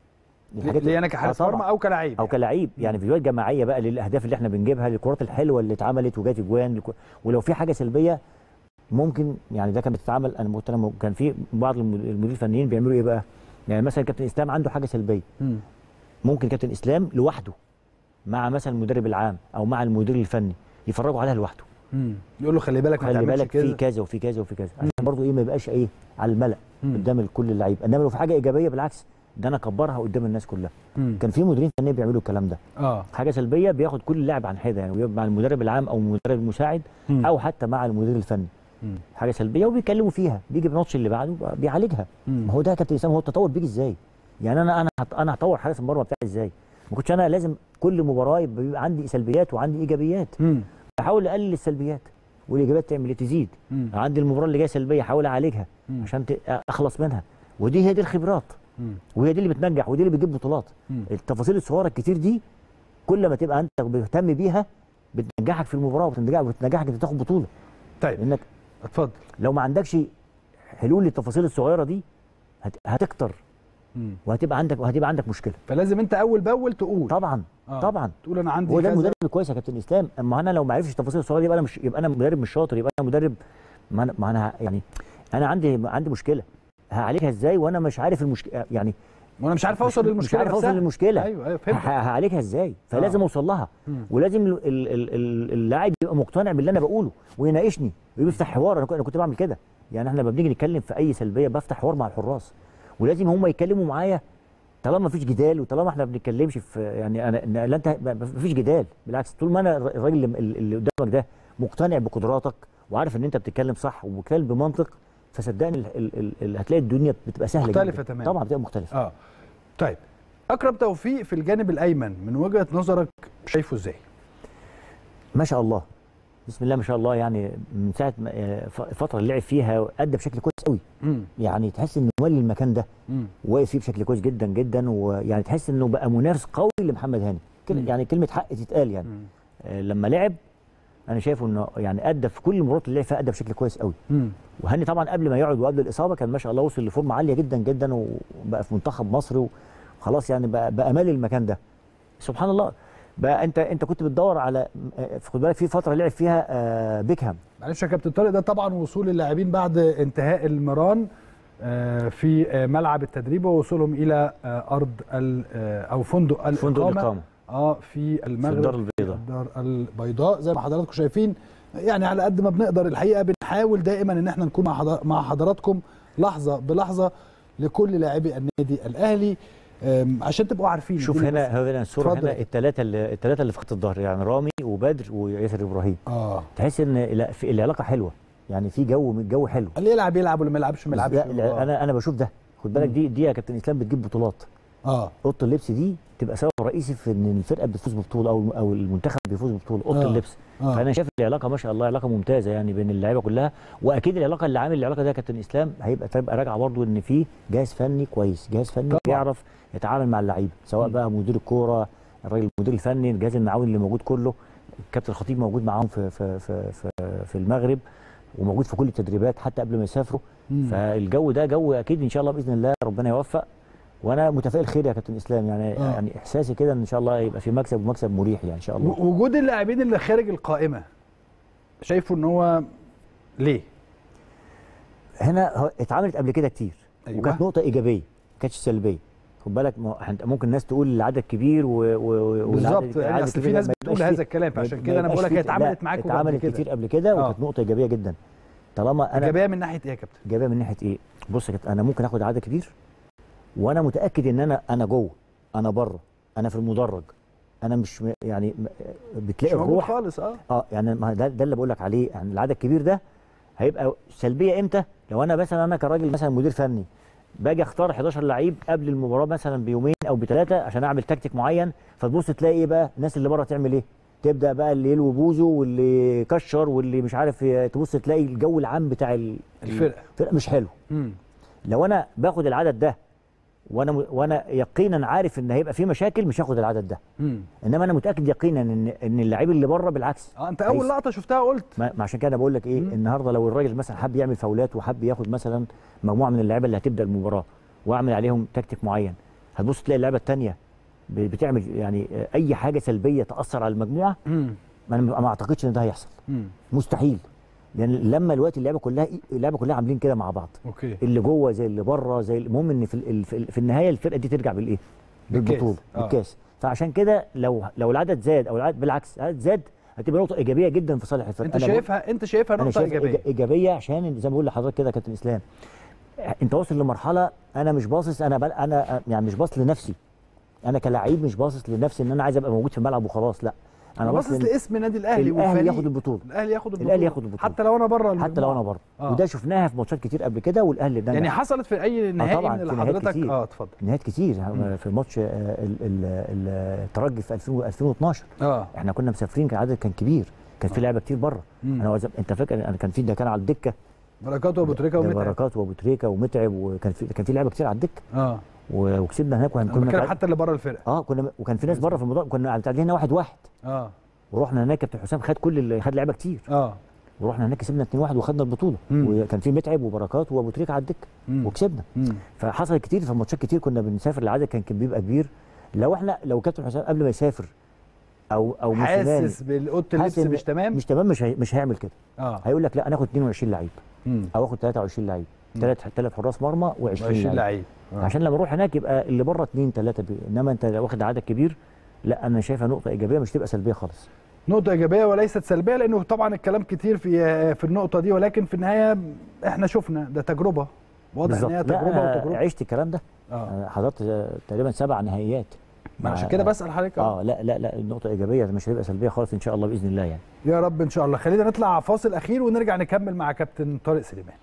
ليه انا كحارس آه طبعاً. مرمى او كلاعب او كلاعب يعني فيديوهات جماعيه بقى للاهداف اللي احنا بنجيبها للكرات الحلوه اللي اتعملت وجات اجوان لكو- ولو في حاجه سلبيه ممكن يعني ده كان بتتعمل انا قلت انا كان في بعض المد- المديرين الفنيين بيعملوا ايه بقى؟ يعني مثلا كابتن اسلام عنده حاجه سلبيه مم. ممكن كابتن اسلام لوحده مع مثلا المدرب العام او مع المدير الفني يفرجوا عليها لوحده مم. يقول له خلي بالك ما خلي تعملش بالك في كده كذا وفي كذا وفي كذا عشان برضه ايه ما يبقاش ايه على الملأ مم. قدام كل اللعيبه انما لو في حاجه ايجابيه بالعكس ده انا اكبرها قدام الناس كلها مم. كان في مديرين فنيين بيعملوا الكلام ده اه حاجه سلبيه بياخد كل لاعب عن حده يعني ويبقى مع المدرب العام او المدرب المساعد مم. او حتى مع المدير الفني مم. حاجه سلبيه وبيتكلموا فيها بيجي الماتش اللي بعده بقى بيعالجها مم. ما هو ده يا كابتن اسامه هو التطور بيجي ازاي يعني انا انا هط- انا هطور حارس المرمى بتاعي ازاي ما كنتش انا لازم كل مباراه يبقى بيبقى عندي سلبيات وعندي ايجابيات مم. احاول اقلل السلبيات والايجابيات تعمل ايه تزيد مم. عندي المباراه اللي جايه سلبيه احاول اعالجها مم. عشان ت- اخلص منها ودي هي دي الخبرات مم. وهي دي اللي بتنجح ودي اللي بتجيب بطولات مم. التفاصيل الصغيره الكتير دي كل ما تبقى انت مهتم بيها بتنجحك في المباراه وبتنجحك بتنجحك انت تاخد بطوله طيب لانك اتفضل لو ما عندكش حلول للتفاصيل الصغيره دي هت- هتكتر مم. وهتبقى عندك وهتبقى عندك مشكله فلازم انت اول باول تقول طبعا آه. طبعا تقول انا عندي هو ده كذا. المدرب الكويس يا كابتن اسلام اما انا لو ما عرفتش التفاصيل الصغيره دي يبقى انا مش يبقى انا مدرب مش شاطر يبقى انا مدرب ما انا, ما أنا يعني انا عندي عندي مشكله هعالجها ازاي وانا مش عارف المشكله يعني وانا مش عارف اوصل مش- للمشكله مش عارف اوصل نفسها. للمشكله ايوه ايوه ه- فهمت هعالجها ازاي فلازم آه. اوصل لها مم. ولازم ال- ال- ال- ال- اللاعب يبقى مقتنع باللي انا بقوله ويناقشني ويفتح حوار انا كنت- أنا كنت بعمل كده يعني احنا لما بنيجي نتكلم في اي سلبيه بفتح حوار مع الحراس ولازم هم يتكلموا معايا طالما مفيش جدال وطالما احنا ما بنتكلمش في يعني انا إن- لا انت ما- مفيش جدال بالعكس طول ما انا الر- الراجل اللي, اللي قدامك ده مقتنع بقدراتك وعارف ان انت بتتكلم صح وبتتكلم بمنطق فصدقني ال- ال- ال- ال- هتلاقي الدنيا بتبقى سهله مختلفة جدا تماماً. طبعا بتبقى مختلفه اه طيب اكرم توفيق في الجانب الايمن من وجهه نظرك شايفه ازاي ما شاء الله بسم الله ما شاء الله يعني من ساعه ما آه، ف- الفتره اللي لعب فيها ادى بشكل كويس قوي امم يعني تحس انه مالي المكان ده امم واقف فيه بشكل كويس جدا جدا ويعني تحس انه بقى منافس قوي لمحمد هاني كل- مم. يعني كلمه حق تتقال يعني آه، لما لعب انا شايفه انه يعني ادى في كل المباريات اللي لعب فيها ادى بشكل كويس قوي امم وهاني طبعا قبل ما يقعد وقبل الاصابه كان ما شاء الله وصل لفورمه عاليه جدا جدا وبقى في منتخب مصر وخلاص يعني بقى بقى مالي المكان ده سبحان الله بقى انت انت كنت بتدور على آه، خد بالك في فتره لعب فيها آه، بيكهام معلش يا كابتن طارق ده طبعا وصول اللاعبين بعد انتهاء المران آه، في آه، ملعب التدريب ووصولهم الى آه، ارض ال- آه، او فندق الاقامه فندق الاقامه اه في في المغرب الدار البيضاء الدار البيضاء زي ما حضراتكم شايفين يعني على قد ما بنقدر الحقيقه بنحاول دائما ان احنا نكون مع حضر- مع حضراتكم لحظه بلحظه لكل لاعبي النادي الاهلي أم، عشان تبقوا عارفين شوف الدنيا هنا هنا الصوره اتفضل. هنا الثلاثه اللي الثلاثه اللي في خط الظهر يعني رامي وبدر وياسر ابراهيم اه تحس ان لا في العلاقه حلوه يعني في جو من الجو حلو اللي يلعب يلعب واللي ما يلعبش ما يلعبش لا لا، انا انا بشوف ده خد بالك مم. دي دي يا كابتن اسلام بتجيب بطولات اه اوضه اللبس دي تبقى سبب رئيسي في ان الفرقه بتفوز ببطوله او او المنتخب بيفوز ببطوله اوضه آه. اللبس اه فانا شايف العلاقه ما شاء الله علاقه ممتازه يعني بين اللعيبه كلها واكيد العلاقه اللي عامل العلاقه ده يا كابتن اسلام هيبقى تبقى راجعه برضو ان في جهاز فني كويس جهاز فني طبعاً. بيعرف يتعامل مع اللعيبه سواء مم. بقى مدير الكوره الراجل المدير الفني الجهاز المعاون اللي موجود كله الكابتن الخطيب موجود معاهم في في في في, في المغرب وموجود في كل التدريبات حتى قبل ما يسافروا مم. فالجو ده جو اكيد ان شاء الله باذن الله ربنا يوفق وانا متفائل خير يا كابتن اسلام يعني آه. يعني احساسي كده ان شاء الله يبقى في مكسب ومكسب مريح يعني ان شاء الله و- وجود اللاعبين اللي خارج القائمه شايفه ان هو ليه؟ هنا هو اتعملت قبل كده كتير أيوة. وكانت نقطه ايجابيه ما كانتش سلبيه خد بالك ما هو إحنا ممكن الناس تقول العدد كبير و... و... بالظبط يعني العدد اصل كبير في لا، ناس ما بتقول يبقاش هذا فيه- الكلام ما- فعشان ما كده انا يبقاش بقول لك فيه- هي اتعملت لا، معاكم قبل اتعملت كده. كتير قبل كده آه. وكانت نقطه ايجابيه جدا طالما انا ايجابيه من ناحيه ايه يا كابتن؟ ايجابيه من ناحيه ايه بص يا كابتن انا ممكن اخد عدد كبير وانا متاكد ان انا انا جوه انا بره انا في المدرج انا مش م- يعني م- بتلاقي مش موجود الروح خالص اه اه يعني ما ده, ده اللي بقول لك عليه يعني العدد الكبير ده هيبقى سلبيه امتى لو انا مثلا انا كراجل مثلا مدير فني باجي اختار 11 لعيب قبل المباراه مثلا بيومين او بثلاثه عشان اعمل تكتيك معين فتبص تلاقي ايه بقى الناس اللي بره تعمل ايه تبدا بقى اللي يلوي بوزه واللي يكشر واللي مش عارف ي- تبص تلاقي الجو العام بتاع ال- الفرقه الفرقه مش حلو امم لو انا باخد العدد ده وانا م- وانا يقينا عارف ان هيبقى في مشاكل مش هاخد العدد ده مم. انما انا متاكد يقينا ان ان اللعيب اللي بره بالعكس اه انت اول هيس- لقطه شفتها قلت ما ما عشان كده انا بقول لك ايه مم. النهارده لو الراجل مثلا حب يعمل فاولات وحب ياخد مثلا مجموعه من اللعيبه اللي هتبدا المباراه واعمل عليهم تكتيك معين هتبص تلاقي اللعيبه الثانيه بتعمل يعني آه، اي حاجه سلبيه تاثر على المجموعه مم. ما انا ما اعتقدش ان ده هيحصل مم. مستحيل لان لما الوقت اللعبه كلها اللعبه كلها عاملين كده مع بعض اوكي اللي جوه زي اللي بره زي المهم ان في ال- في, ال- في النهايه الفرقه دي ترجع بالايه؟ بالكاس. بالبطوله آه. بالكاس فعشان كده لو لو العدد زاد او العدد بالعكس العدد زاد هتبقى نقطه ايجابيه جدا في صالح الفرقه انت أنا بقول- شايفها انت شايفها انا نقطه شايف ايجابيه إيجا- ايجابيه عشان زي ما بقول لحضرتك كده يا كابتن اسلام انت واصل لمرحله انا مش باصص انا بل انا يعني مش باصص لنفسي انا كلاعب مش باصص لنفسي ان انا عايز ابقى موجود في الملعب وخلاص لا انا باصص باصص لاسم نادي الاهلي الاهلي والفريق ياخد البطوله الاهلي ياخد البطوله الأهلي ياخد البطولة. حتى لو انا بره حتى لو انا بره آه. وده شفناها في ماتشات كتير قبل كده والاهلي ده يعني نجح. حصلت في اي نهائي طبعاً، من في اللي نهايات حضرتك كتير. اه اتفضل نهايات كتير مم. في ماتش آه، ال- ال- ال- الترجي في 2000 2012 اه احنا كنا مسافرين كان العدد كان كبير كان في لعيبه كتير بره مم. انا وز- انت فاكر انا كان في ده كان على الدكه بركات وابو تريكه ده ومتعب بركات وابو تريكه ومتعب وكان في كان في لعيبه كتير على الدكه اه و- وكسبنا هناك انا وكنا بتكلم حتى اللي بره الفرقه اه كنا وكان في ناس بره في الموضوع كنا متعادلين هنا واحد واحد اه ورحنا هناك كابتن حسام خد كل اللي خد لعيبه كتير اه ورحنا هناك كسبنا 2 1 وخدنا البطوله مم. وكان في متعب وبركات وابو تريكه على الدكه مم. وكسبنا مم. فحصل كتير في ماتشات كتير كنا بنسافر العدد كان كان بيبقى كبير لو احنا لو كابتن حسام قبل ما يسافر او او موسيماني حاسس بالاوضه حاسس اللبس إن- مش تمام مش تمام مش هي مش هيعمل كده اه هيقول لك لا انا اخد 22 لعيب مم. او اخد 23 لعيب مم. ثلاث ثلاث حراس مرمى و20 20 لعيب لعيب آه. عشان لما اروح هناك يبقى اللي بره اثنين ثلاثه بي. انما انت لو واخد عدد كبير لا انا شايفها نقطه ايجابيه مش تبقى سلبيه خالص نقطة إيجابية وليست سلبية لأنه طبعا الكلام كتير في في النقطة دي ولكن في النهاية إحنا شفنا ده تجربة واضح إن بالظبط هي لا تجربة انا وتجربة عشت الكلام ده اه أنا حضرت آه، تقريبا سبع نهائيات ما مع- عشان كده بسأل حضرتك اه لا لا لا النقطه ايجابيه مش هتبقى سلبيه خالص ان شاء الله باذن الله يعني يا رب إن شاء الله خلينا نطلع فاصل أخير ونرجع نكمل مع كابتن طارق سليمان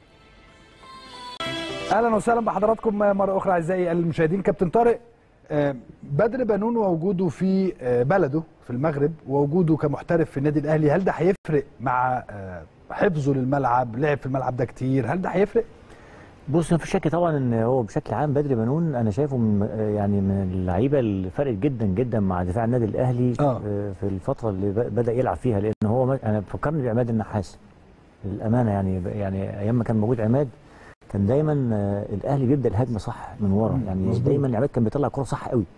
أهلا وسهلا بحضراتكم مرة أخرى أعزائي المشاهدين كابتن طارق آه، بدر بنون ووجوده في آه، بلده في المغرب ووجوده كمحترف في النادي الأهلي هل ده هيفرق مع آه، حفظه للملعب لعب في الملعب ده كتير هل ده هيفرق؟ بص مفيش شك طبعا ان هو بشكل عام بدري بنون انا شايفه من يعني من اللعيبه اللي فرقت جدا جدا مع دفاع النادي الاهلي آه. آه، في الفتره اللي ب- بدا يلعب فيها لان هو ما- انا فكرني بعماد النحاس للامانه يعني يعني ايام ما كان موجود عماد كان دايما آه، الاهلي بيبدا الهجمه صح من ورا مم، يعني مظبوط. دايما عماد كان بيطلع كوره صح قوي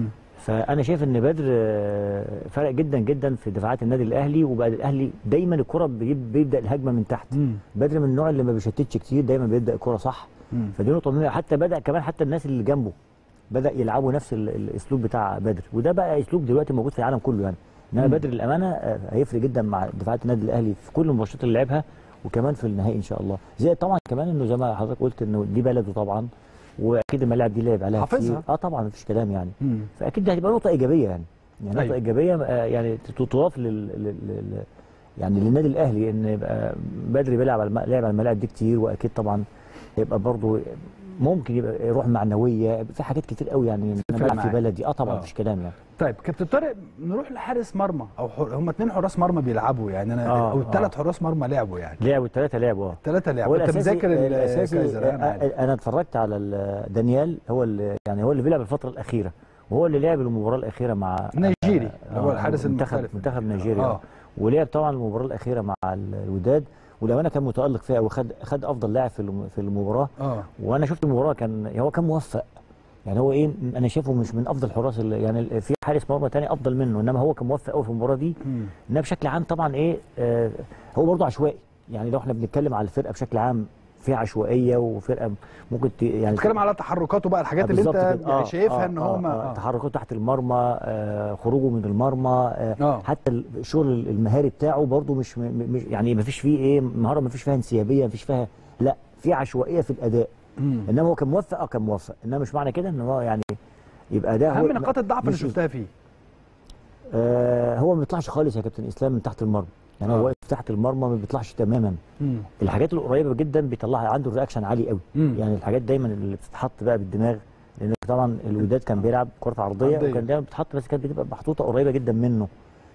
فانا شايف ان بدر آه، فرق جدا جدا في دفاعات النادي الاهلي وبقى الاهلي دايما الكره بيب- بيبدا الهجمه من تحت مم. بدر من النوع اللي ما بيشتتش كتير دايما بيبدا الكره صح مم. فدي نقطه مهمه حتى بدا كمان حتى الناس اللي جنبه بدا يلعبوا نفس ال- الاسلوب بتاع بدر وده بقى اسلوب دلوقتي موجود في العالم كله يعني انما مم. بدر الامانه آه، هيفرق جدا مع دفاعات النادي الاهلي في كل الماتشات اللي لعبها وكمان في النهائي ان شاء الله زي طبعا كمان انه زي ما حضرتك قلت انه دي بلده طبعا واكيد الملاعب دي لعب عليها حافظها. كتير اه طبعا مفيش كلام يعني مم. فاكيد دي هتبقى نقطه ايجابيه يعني يعني نقطه أيوة. ايجابيه آه، يعني تضاف لل... لل... لل... يعني للنادي الاهلي ان يبقى بدري بيلعب على الم... لعب على الملاعب دي كتير واكيد طبعا يبقى برضه ممكن يبقى روح معنويه يبقى في حاجات كتير قوي يعني انا تفرق بلعب في معاك. بلدي اه طبعا آه. مفيش كلام يعني طيب كابتن طارق نروح لحارس مرمى او حر... هم اتنين حراس مرمى بيلعبوا يعني انا آه، او ثلاث آه. حراس مرمى لعبوا يعني لعبوا الثلاثه لعبوا اه ثلاثه لعبوا انت مذاكر الاساسي الكايزر انا عارف. آه، انا اتفرجت على ال- دانيال هو اللي يعني هو اللي بيلعب الفتره الاخيره وهو اللي لعب المباراه الاخيره مع نيجيري آه، اللي هو الحارس منتخب المحترف منتخب نيجيريا اه آه. ولعب طبعا المباراه الاخيره مع ال- الوداد ولو كان متالق فيها وخد خد افضل لاعب في الم- في المباراه اه وانا شفت المباراه كان هو كان موفق يعني هو ايه انا شايفه مش من افضل حراس ال- يعني في حارس مرمى تاني افضل منه انما هو كان موفق قوي في المباراه دي مم. انما بشكل عام طبعا ايه آه هو برضه عشوائي يعني لو احنا بنتكلم على الفرقه بشكل عام فيها عشوائيه وفرقه ممكن ت- يعني بتتكلم على تحركاته بقى الحاجات اللي انت بالظبط كده. يعني شايفها ان هو ما آه. تحركاته تحت المرمى آه خروجه من المرمى آه آه. حتى الشغل المهاري بتاعه برضه مش, م- مش يعني ما فيش فيه ايه مهاره ما فيش فيها انسيابيه ما فيش فيها لا في عشوائيه في الاداء مم. انما هو كان موفق اه كان موفق انما مش معنى كده ان هو يعني يبقى ده هو اهم نقاط الضعف اللي مش- شفتها فيه آه هو ما بيطلعش خالص يا كابتن اسلام من تحت المرمى يعني آه. هو واقف تحت المرمى ما بيطلعش تماما مم. الحاجات القريبه جدا بيطلعها عنده الرياكشن عالي قوي مم. يعني الحاجات دايما اللي بتتحط بقى بالدماغ لان طبعا الوداد كان بيلعب كره عرضيه عرضية. وكان دايما بتتحط بس كانت بتبقى محطوطه قريبه جدا منه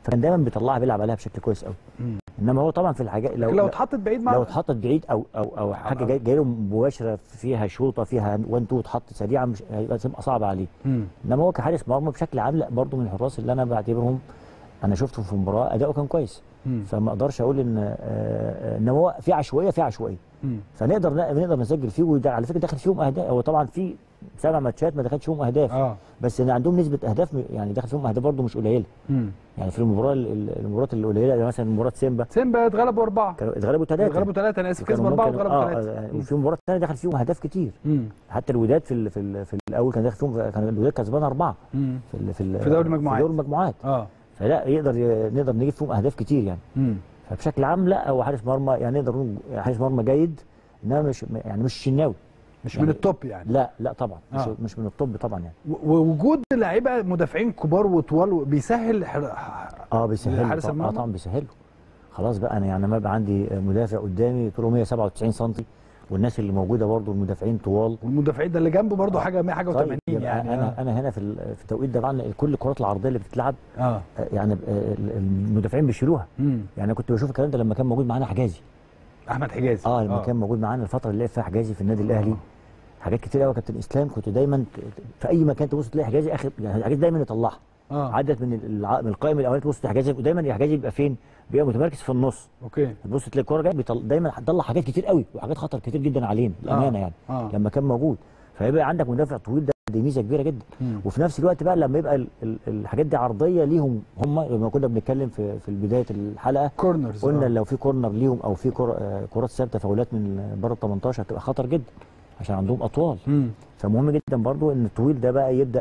فكان دايما بيطلعها بيلعب عليها بشكل كويس قوي مم. انما هو طبعا في الحاجات لو, لو اتحطت بعيد مع لو اتحطت بعيد او او او حاجه آه. جاي- جايه له مباشره فيها شوطه فيها 1 2 اتحط سريعه مش هيبقى تبقى صعبه عليه مم. انما هو كحارس مرمى بشكل عام لا برضه من الحراس اللي انا بعتبرهم انا شفته في مباراه اداؤه كان كويس مم. فما اقدرش اقول ان آه، آه، ان هو في عشوائيه في عشوائيه مم. فنقدر نقدر نسجل فيه وده على فكره دخل فيهم اهداف هو طبعا في سبع ماتشات ما دخلش فيهم اهداف اه بس ان عندهم نسبه اهداف م- يعني دخل فيهم اهداف برضه مش قليله مم. يعني في المباراه ال- ال- المباريات القليله يعني مثلا مباراه سيمبا سيمبا اتغلبوا اربعه كانوا اتغلبوا ثلاثه اتغلبوا ثلاثه انا اسف وكانوا كسبوا اربعه ممكن- واتغلبوا اه ثلاثه يعني وفي مباراه ثانيه دخل فيهم اهداف كتير مم. حتى الوداد في ال في ال في الاول كان داخل فيهم كان الوداد كسبان اربعه مم. في ال في, ال في دوري المجموعات. في دوري المجموعات اه فلا يقدر ي- نقدر نجيب فيهم اهداف كتير يعني مم. فبشكل عام لا هو حارس مرمى يعني نقدر نقول حارس مرمى جيد انما مش يعني مش شناوي مش يعني- من التوب يعني لا لا طبعا مش, آه. مش من الطب طبعا يعني و- ووجود لعيبه مدافعين كبار وطوال بيسهل حر... اه بيسهل حارس طبعا آه المرمى؟ طبعا بيسهله خلاص بقى انا يعني ما بقى عندي مدافع قدامي طوله 197 سم والناس اللي موجوده برضو المدافعين طوال والمدافعين ده اللي جنبه برضه آه. حاجه 100 حاجه طيب و80 يبقى يعني انا آه. انا هنا في ال- في التوقيت ده طبعا كل الكرات العرضيه اللي بتتلعب اه آه، يعني آه، ال- المدافعين بيشيلوها مم. يعني أنا كنت بشوف الكلام ده لما كان موجود معانا حجازي احمد حجازي اه لما كان موجود معانا الفتره اللي لعب فيها حجازي في النادي الاهلي آه. حاجات كتير قوي يا كابتن اسلام كنت دايما ت- في اي مكان تبص تلاقي حجازي اخر يعني حجازي دايما يطلعها اه عدت من الع- من القائم الاولاني تبص تلاقي حجازي ودايما حجازي بيبقى فين؟ بيبقى متمركز في النص اوكي تبص تلاقي الكوره جايه بيطل... دايما هتطلع حاجات كتير قوي وحاجات خطر كتير جدا علينا الامانه يعني اه لما كان موجود فيبقى عندك مدافع طويل ده دي ميزه كبيره جدا مم. وفي نفس الوقت بقى لما يبقى ال... ال... الحاجات دي عرضيه ليهم هم لما كنا بنتكلم في في بدايه الحلقه كورنرز قلنا آه. لو في كورنر ليهم او في كرة آه، كرات ثابته فاولات من بره ال 18 هتبقى خطر جدا عشان عندهم اطوال مم. فمهم جدا برضو ان الطويل ده بقى يبدا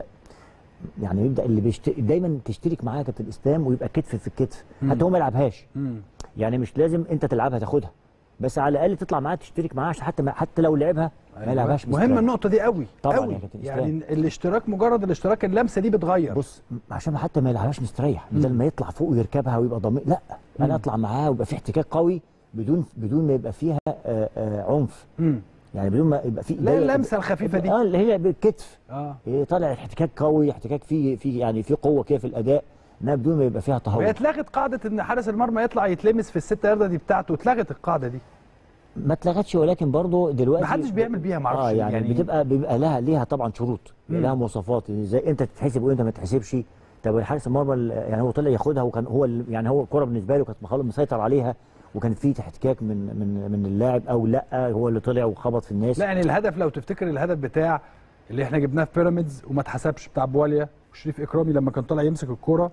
يعني يبدا اللي بيشت... دايما تشترك معاه يا كابتن اسلام ويبقى كتف في الكتف مم. حتى هو ما يلعبهاش مم. يعني مش لازم انت تلعبها تاخدها بس على الاقل تطلع معاه تشترك معاه عشان حتى ما حتى لو لعبها ما أيوة. يلعبهاش مهم مستريح. النقطه دي قوي طبعاً قوي يا كابتن يعني الاشتراك مجرد الاشتراك اللمسه دي بتغير بص عشان حتى ما يلعبهاش مستريح بدل مم. ما يطلع فوق ويركبها ويبقى ضمير لا مم. انا اطلع معاه ويبقى في احتكاك قوي بدون بدون ما يبقى فيها آه، آه، عنف مم. يعني بدون ما يبقى في لا ضيق- اللمسه الخفيفه دي اه اللي هي بالكتف اه إيه، طالع احتكاك قوي احتكاك فيه في يعني في قوه كده في الاداء انها بدون ما يبقى فيها وهي تهور اتلغت قاعده ان حارس المرمى يطلع يتلمس في الست ياردة دي بتاعته اتلغت القاعده دي ما اتلغتش ولكن برضه دلوقتي محدش بيعمل بيها معرفش اه يعني, يعني- بتبقى بيبقى لها ليها طبعا شروط مم. لها مواصفات ازاي امتى تتحسب وامتى ما تتحسبش طب حارس المرمى ال- يعني هو طلع ياخدها وكان هو ال- يعني هو الكره بالنسبه له كانت مخلص مسيطر عليها وكان في احتكاك من من من اللاعب او لا هو اللي طلع وخبط في الناس لا يعني الهدف لو تفتكر الهدف بتاع اللي احنا جبناه في بيراميدز وما اتحسبش بتاع بواليا وشريف اكرامي لما كان طالع يمسك الكوره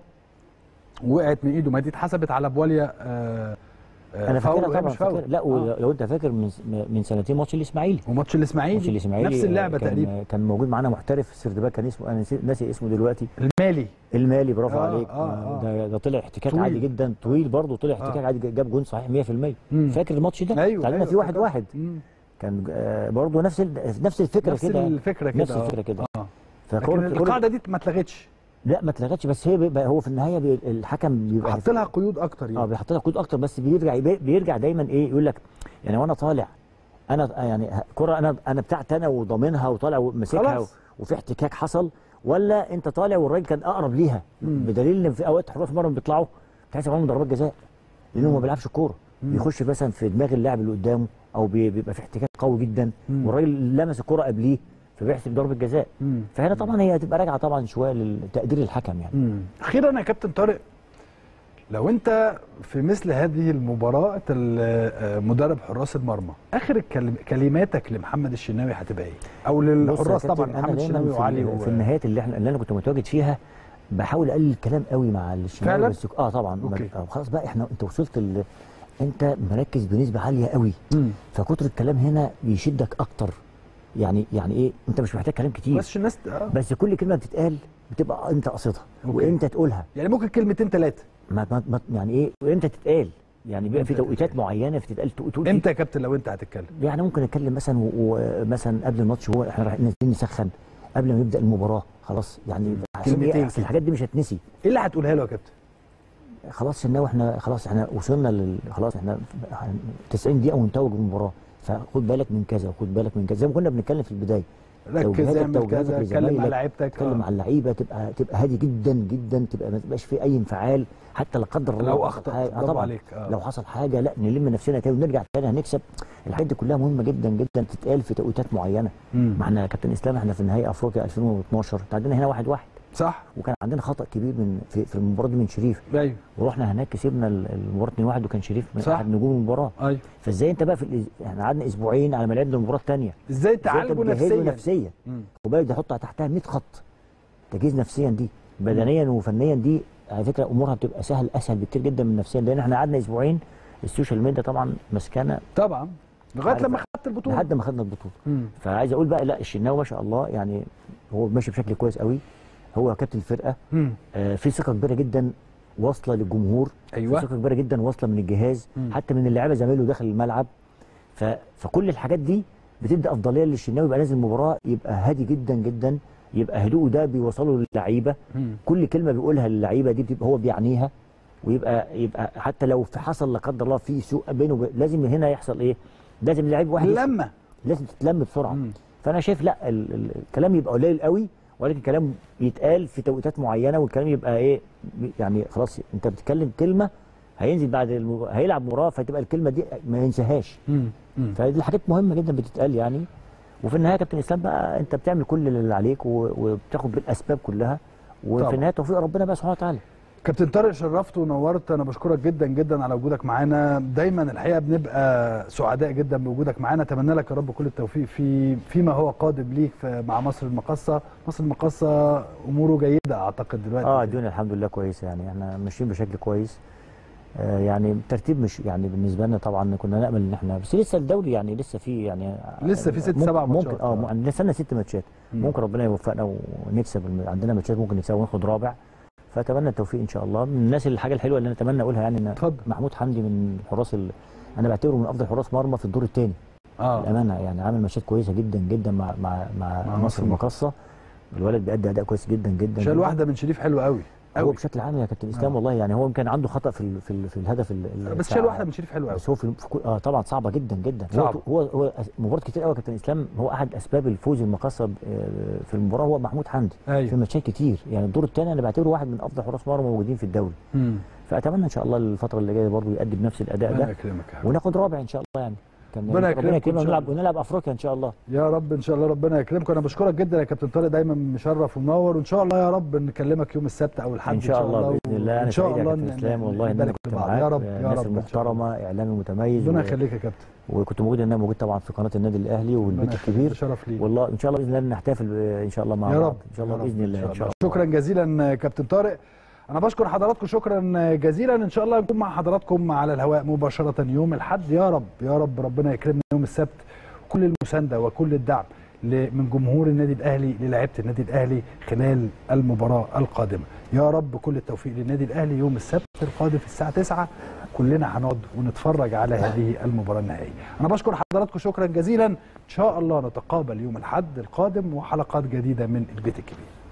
وقعت من ايده ما دي اتحسبت على بواليا آه آه انا فاول فاكرها وهي طبعا مش فاول فاكر لا آه. ولو انت فاكر من من سنتين ماتش الاسماعيلي وماتش ماتش الاسماعيلي الاسماعيلي نفس اللعبه كان تقريبا كان موجود معانا محترف في السردباك كان اسمه انا نسيت- ناسي اسمه دلوقتي المالي المالي برافو آه، عليك آه، آه. ده, ده طلع احتكاك طويل. عادي جدا طويل برضه طلع احتكاك آه. عادي جاب جون صحيح 100% مم. فاكر الماتش ده ايوه تعادلنا أيوة فيه واحد فاكر. واحد مم. كان آه، برضه نفس ال... نفس الفكره نفس كده الفكره كده نفس آه. الفكره كده اه فكرة لكن القاعده دي ما اتلغتش لا ما اتلغتش بس هي بيبقى هو في النهايه بي... الحكم بيبقى حط لها قيود اكتر اه يعني بيحط لها قيود اكتر بس بيرجع بيرجع دايما ايه يقول لك يعني وانا طالع انا يعني كره انا انا بتاعتي انا وضامنها وطالع وماسكها خلاص. وفي احتكاك حصل ولا انت طالع والراجل كان اقرب ليها مم. بدليل ان في اوقات حراس مرمى بيطلعوا تحس معاهم ضربات جزاء لانه ما بيلعبش الكوره مم. بيخش مثلا في دماغ اللاعب اللي قدامه او بي- بيبقى في احتكاك قوي جدا مم. والراجل لمس الكوره قبليه فبيحسب ضربه جزاء مم. فهنا طبعا هي هتبقى راجعه طبعا شويه لتقدير الحكم يعني مم. اخيرا يا كابتن طارق لو انت في مثل هذه المباراه انت ال- مدرب حراس المرمى اخر الكلم- كلماتك لمحمد الشناوي هتبقى ايه او بص يا للحراس كابتن، طبعا انا محمد دايما الشناوي في, وعلي ال- و... في النهايات اللي احنا اللي انا كنت متواجد فيها بحاول اقلل الكلام قوي مع الشناوي فعلا؟ بس اه طبعا أوكي. آه خلاص بقى احنا انت وصلت ال... انت مركز بنسبه عاليه قوي مم. فكتر الكلام هنا بيشدك اكتر يعني يعني ايه انت مش محتاج كلام كتير بس الناس آه. بس كل كلمه بتتقال بتبقى انت قصدها أوكي. وامتى تقولها يعني ممكن كلمتين ثلاثه ما ما ما يعني ايه وامتى تتقال يعني بيبقى في إمتى توقيتات تتقال؟ معينه بتتقال تقول تقول امتى يا كابتن لو انت هتتكلم يعني ممكن نتكلم مثلا و- ومثلا قبل الماتش هو احنا رايحين نازلين نسخن قبل ما نبدا المباراه خلاص يعني عشان كلمتين ايه أصل كده. الحاجات دي مش هتنسي ايه اللي هتقولها له يا كابتن خلاص شناوي احنا خلاص احنا وصلنا لل خلاص احنا 90 دقيقه ونتوج المباراه فخد بالك من كذا وخد بالك من كذا زي ما كنا بنتكلم في البدايه ركز توجيهاتك- اعمل توجيهاتك كذا اتكلم مع لزمايلك، لعيبتك تتكلم آه. مع اللعيبه تبقى تبقى هادي جدا جدا تبقى ما تبقاش في اي انفعال حتى لا قدر الله لو حصل اخطأت حاجة- آه برافو طبعا عليك آه. لو حصل حاجه لا نلم نفسنا تاني ونرجع تاني هنكسب الحاجات دي كلها مهمه جدا جدا تتقال في توقيتات معينه مم. ما احنا يا كابتن اسلام احنا في نهائي افريقيا 2012 تعادلنا هنا واحد واحد صح وكان عندنا خطا كبير من في, في المباراه دي من شريف ايوه ورحنا هناك كسبنا ال- المباراه 2-1 وكان شريف من صح. احد نجوم المباراه ايوه فازاي انت بقى في الإز- احنا قعدنا اسبوعين على ما لعبنا المباراه الثانيه ازاي تعالجه نفسيا نفسيا مم. وبالك ده حط تحتها 100 خط تجهيز نفسيا دي بدنيا وفنيا دي على فكره امورها بتبقى سهل اسهل بكتير جدا من نفسيا لان احنا قعدنا اسبوعين السوشيال ميديا طبعا مسكانه طبعا لغايه عارف- لما خدت البطوله لحد ما خدنا البطوله مم. فعايز اقول بقى لا الشناوي ما شاء الله يعني هو ماشي بشكل كويس قوي هو كابتن الفرقه مم. آه في ثقه كبيره جدا واصله للجمهور أيوة. في ثقه كبيره جدا واصله من الجهاز مم. حتى من اللعيبه زمايله داخل الملعب ف... فكل الحاجات دي بتدي افضليه للشناوي يبقى نازل المباراه يبقى هادي جدا جدا يبقى هدوءه ده بيوصله للعيبه مم. كل كلمه بيقولها للعيبه دي بتبقى هو بيعنيها ويبقى يبقى حتى لو في حصل لا قدر الله في سوء بينه وبين لازم هنا يحصل ايه؟ لازم اللعيب واحد يسكت. لما لازم تتلم بسرعه مم. فانا شايف لا ال ال الكلام يبقى قليل قوي ولكن كلام يتقال في توقيتات معينه والكلام يبقى ايه يعني خلاص انت بتتكلم كلمه هينزل بعد المب... هيلعب مباراه فتبقى الكلمه دي ما ينساهاش مم. مم. فدي حاجات مهمه جدا بتتقال يعني وفي النهايه يا كابتن اسلام بقى انت بتعمل كل اللي عليك و... وبتاخد بالاسباب كلها طبعا. وفي النهايه توفيق ربنا بقى سبحانه وتعالى كابتن طارق شرفت ونورت انا بشكرك جدا جدا على وجودك معانا دايما الحقيقه بنبقى سعداء جدا بوجودك معانا اتمنى لك يا رب كل التوفيق في فيما هو قادم ليك في- مع مصر المقاصه مصر المقاصه اموره جيده اعتقد دلوقتي اه الدنيا الحمد لله كويسه يعني احنا ماشيين بشكل كويس آه يعني الترتيب مش يعني بالنسبه لنا طبعا كنا نامل ان احنا بس لسه الدوري يعني لسه في يعني لسه في ست ممكن- سبع ممكن ماتشات. اه م- لسه لنا ست ماتشات مم. ممكن ربنا يوفقنا ونكسب الم- عندنا ماتشات ممكن نكسبها وناخد رابع فاتمنى التوفيق ان شاء الله من الناس الحاجه الحلوه اللي نتمنى اقولها يعني ان اتفضل. محمود حمدي من حراس ال... انا بعتبره من افضل حراس مرمى في الدور الثاني اه الامانه يعني عامل ماتشات كويسه جدا جدا مع مع مع, مع مع مصر مصر المقاصه الولد بيأدي اداء كويس جدا جدا شال جداً. واحده من شريف حلو قوي هو قوي بشكل عام يا كابتن اسلام آه. والله يعني هو يمكن عنده خطا في ال في, ال في الهدف ال ال- بس بتاع- شال واحده من شريف حلو قوي بس هو في, في كل- اه طبعا صعبه جدا جدا صعبة. هو هو هو أس- مباريات كتير قوي يا كابتن اسلام هو احد اسباب الفوز المقصه ب- آه، في المباراه هو محمود حمدي في ايوه ماتشات كتير يعني الدور الثاني انا بعتبره واحد من افضل حراس مرمى موجودين في الدوري مم. فاتمنى ان شاء الله الفتره اللي جايه برضه يقدم بنفس الاداء ربنا ده يكرمك يا حبيبي. وناخد رابع ان شاء الله يعني كان ربنا ربنا يكرمكم إن يكرمنا شاء ونلعب الله. ونلعب افريقيا ان شاء الله يا رب ان شاء الله ربنا يكرمك انا بشكرك جدا يا كابتن طارق دايما مشرف ومنور وان شاء الله يا رب نكلمك يوم السبت او الحد ان شاء الله باذن الله ان انا شاء سعيد يا الله كابتن ن- اسلام والله ان انا نبارك كنت لبعض. معاك يا رب آه، يا ناس رب إن شاء الله. المحترمه اعلامي متميز ربنا و- يخليك يا كابتن وكنت موجود ان انا موجود طبعا في قناه النادي الاهلي والبيت ربنا الكبير يخليك. شرف لي والله ان شاء الله باذن الله نحتفل ب- ان شاء الله مع يا بعض رب ان شاء الله يا رب. باذن الله ان شاء الله شكرا جزيلا كابتن طارق انا بشكر حضراتكم شكرا جزيلا ان شاء الله نكون مع حضراتكم على الهواء مباشره يوم الاحد يا رب يا رب ربنا يكرمنا يوم السبت كل المسانده وكل الدعم ل- من جمهور النادي الاهلي للاعيبه النادي الاهلي خلال المباراه القادمه يا رب كل التوفيق للنادي الاهلي يوم السبت القادم في الساعه 9 كلنا هنقعد ونتفرج على هذه المباراه النهائيه انا بشكر حضراتكم شكرا جزيلا ان شاء الله نتقابل يوم الاحد القادم وحلقات جديده من البيت الكبير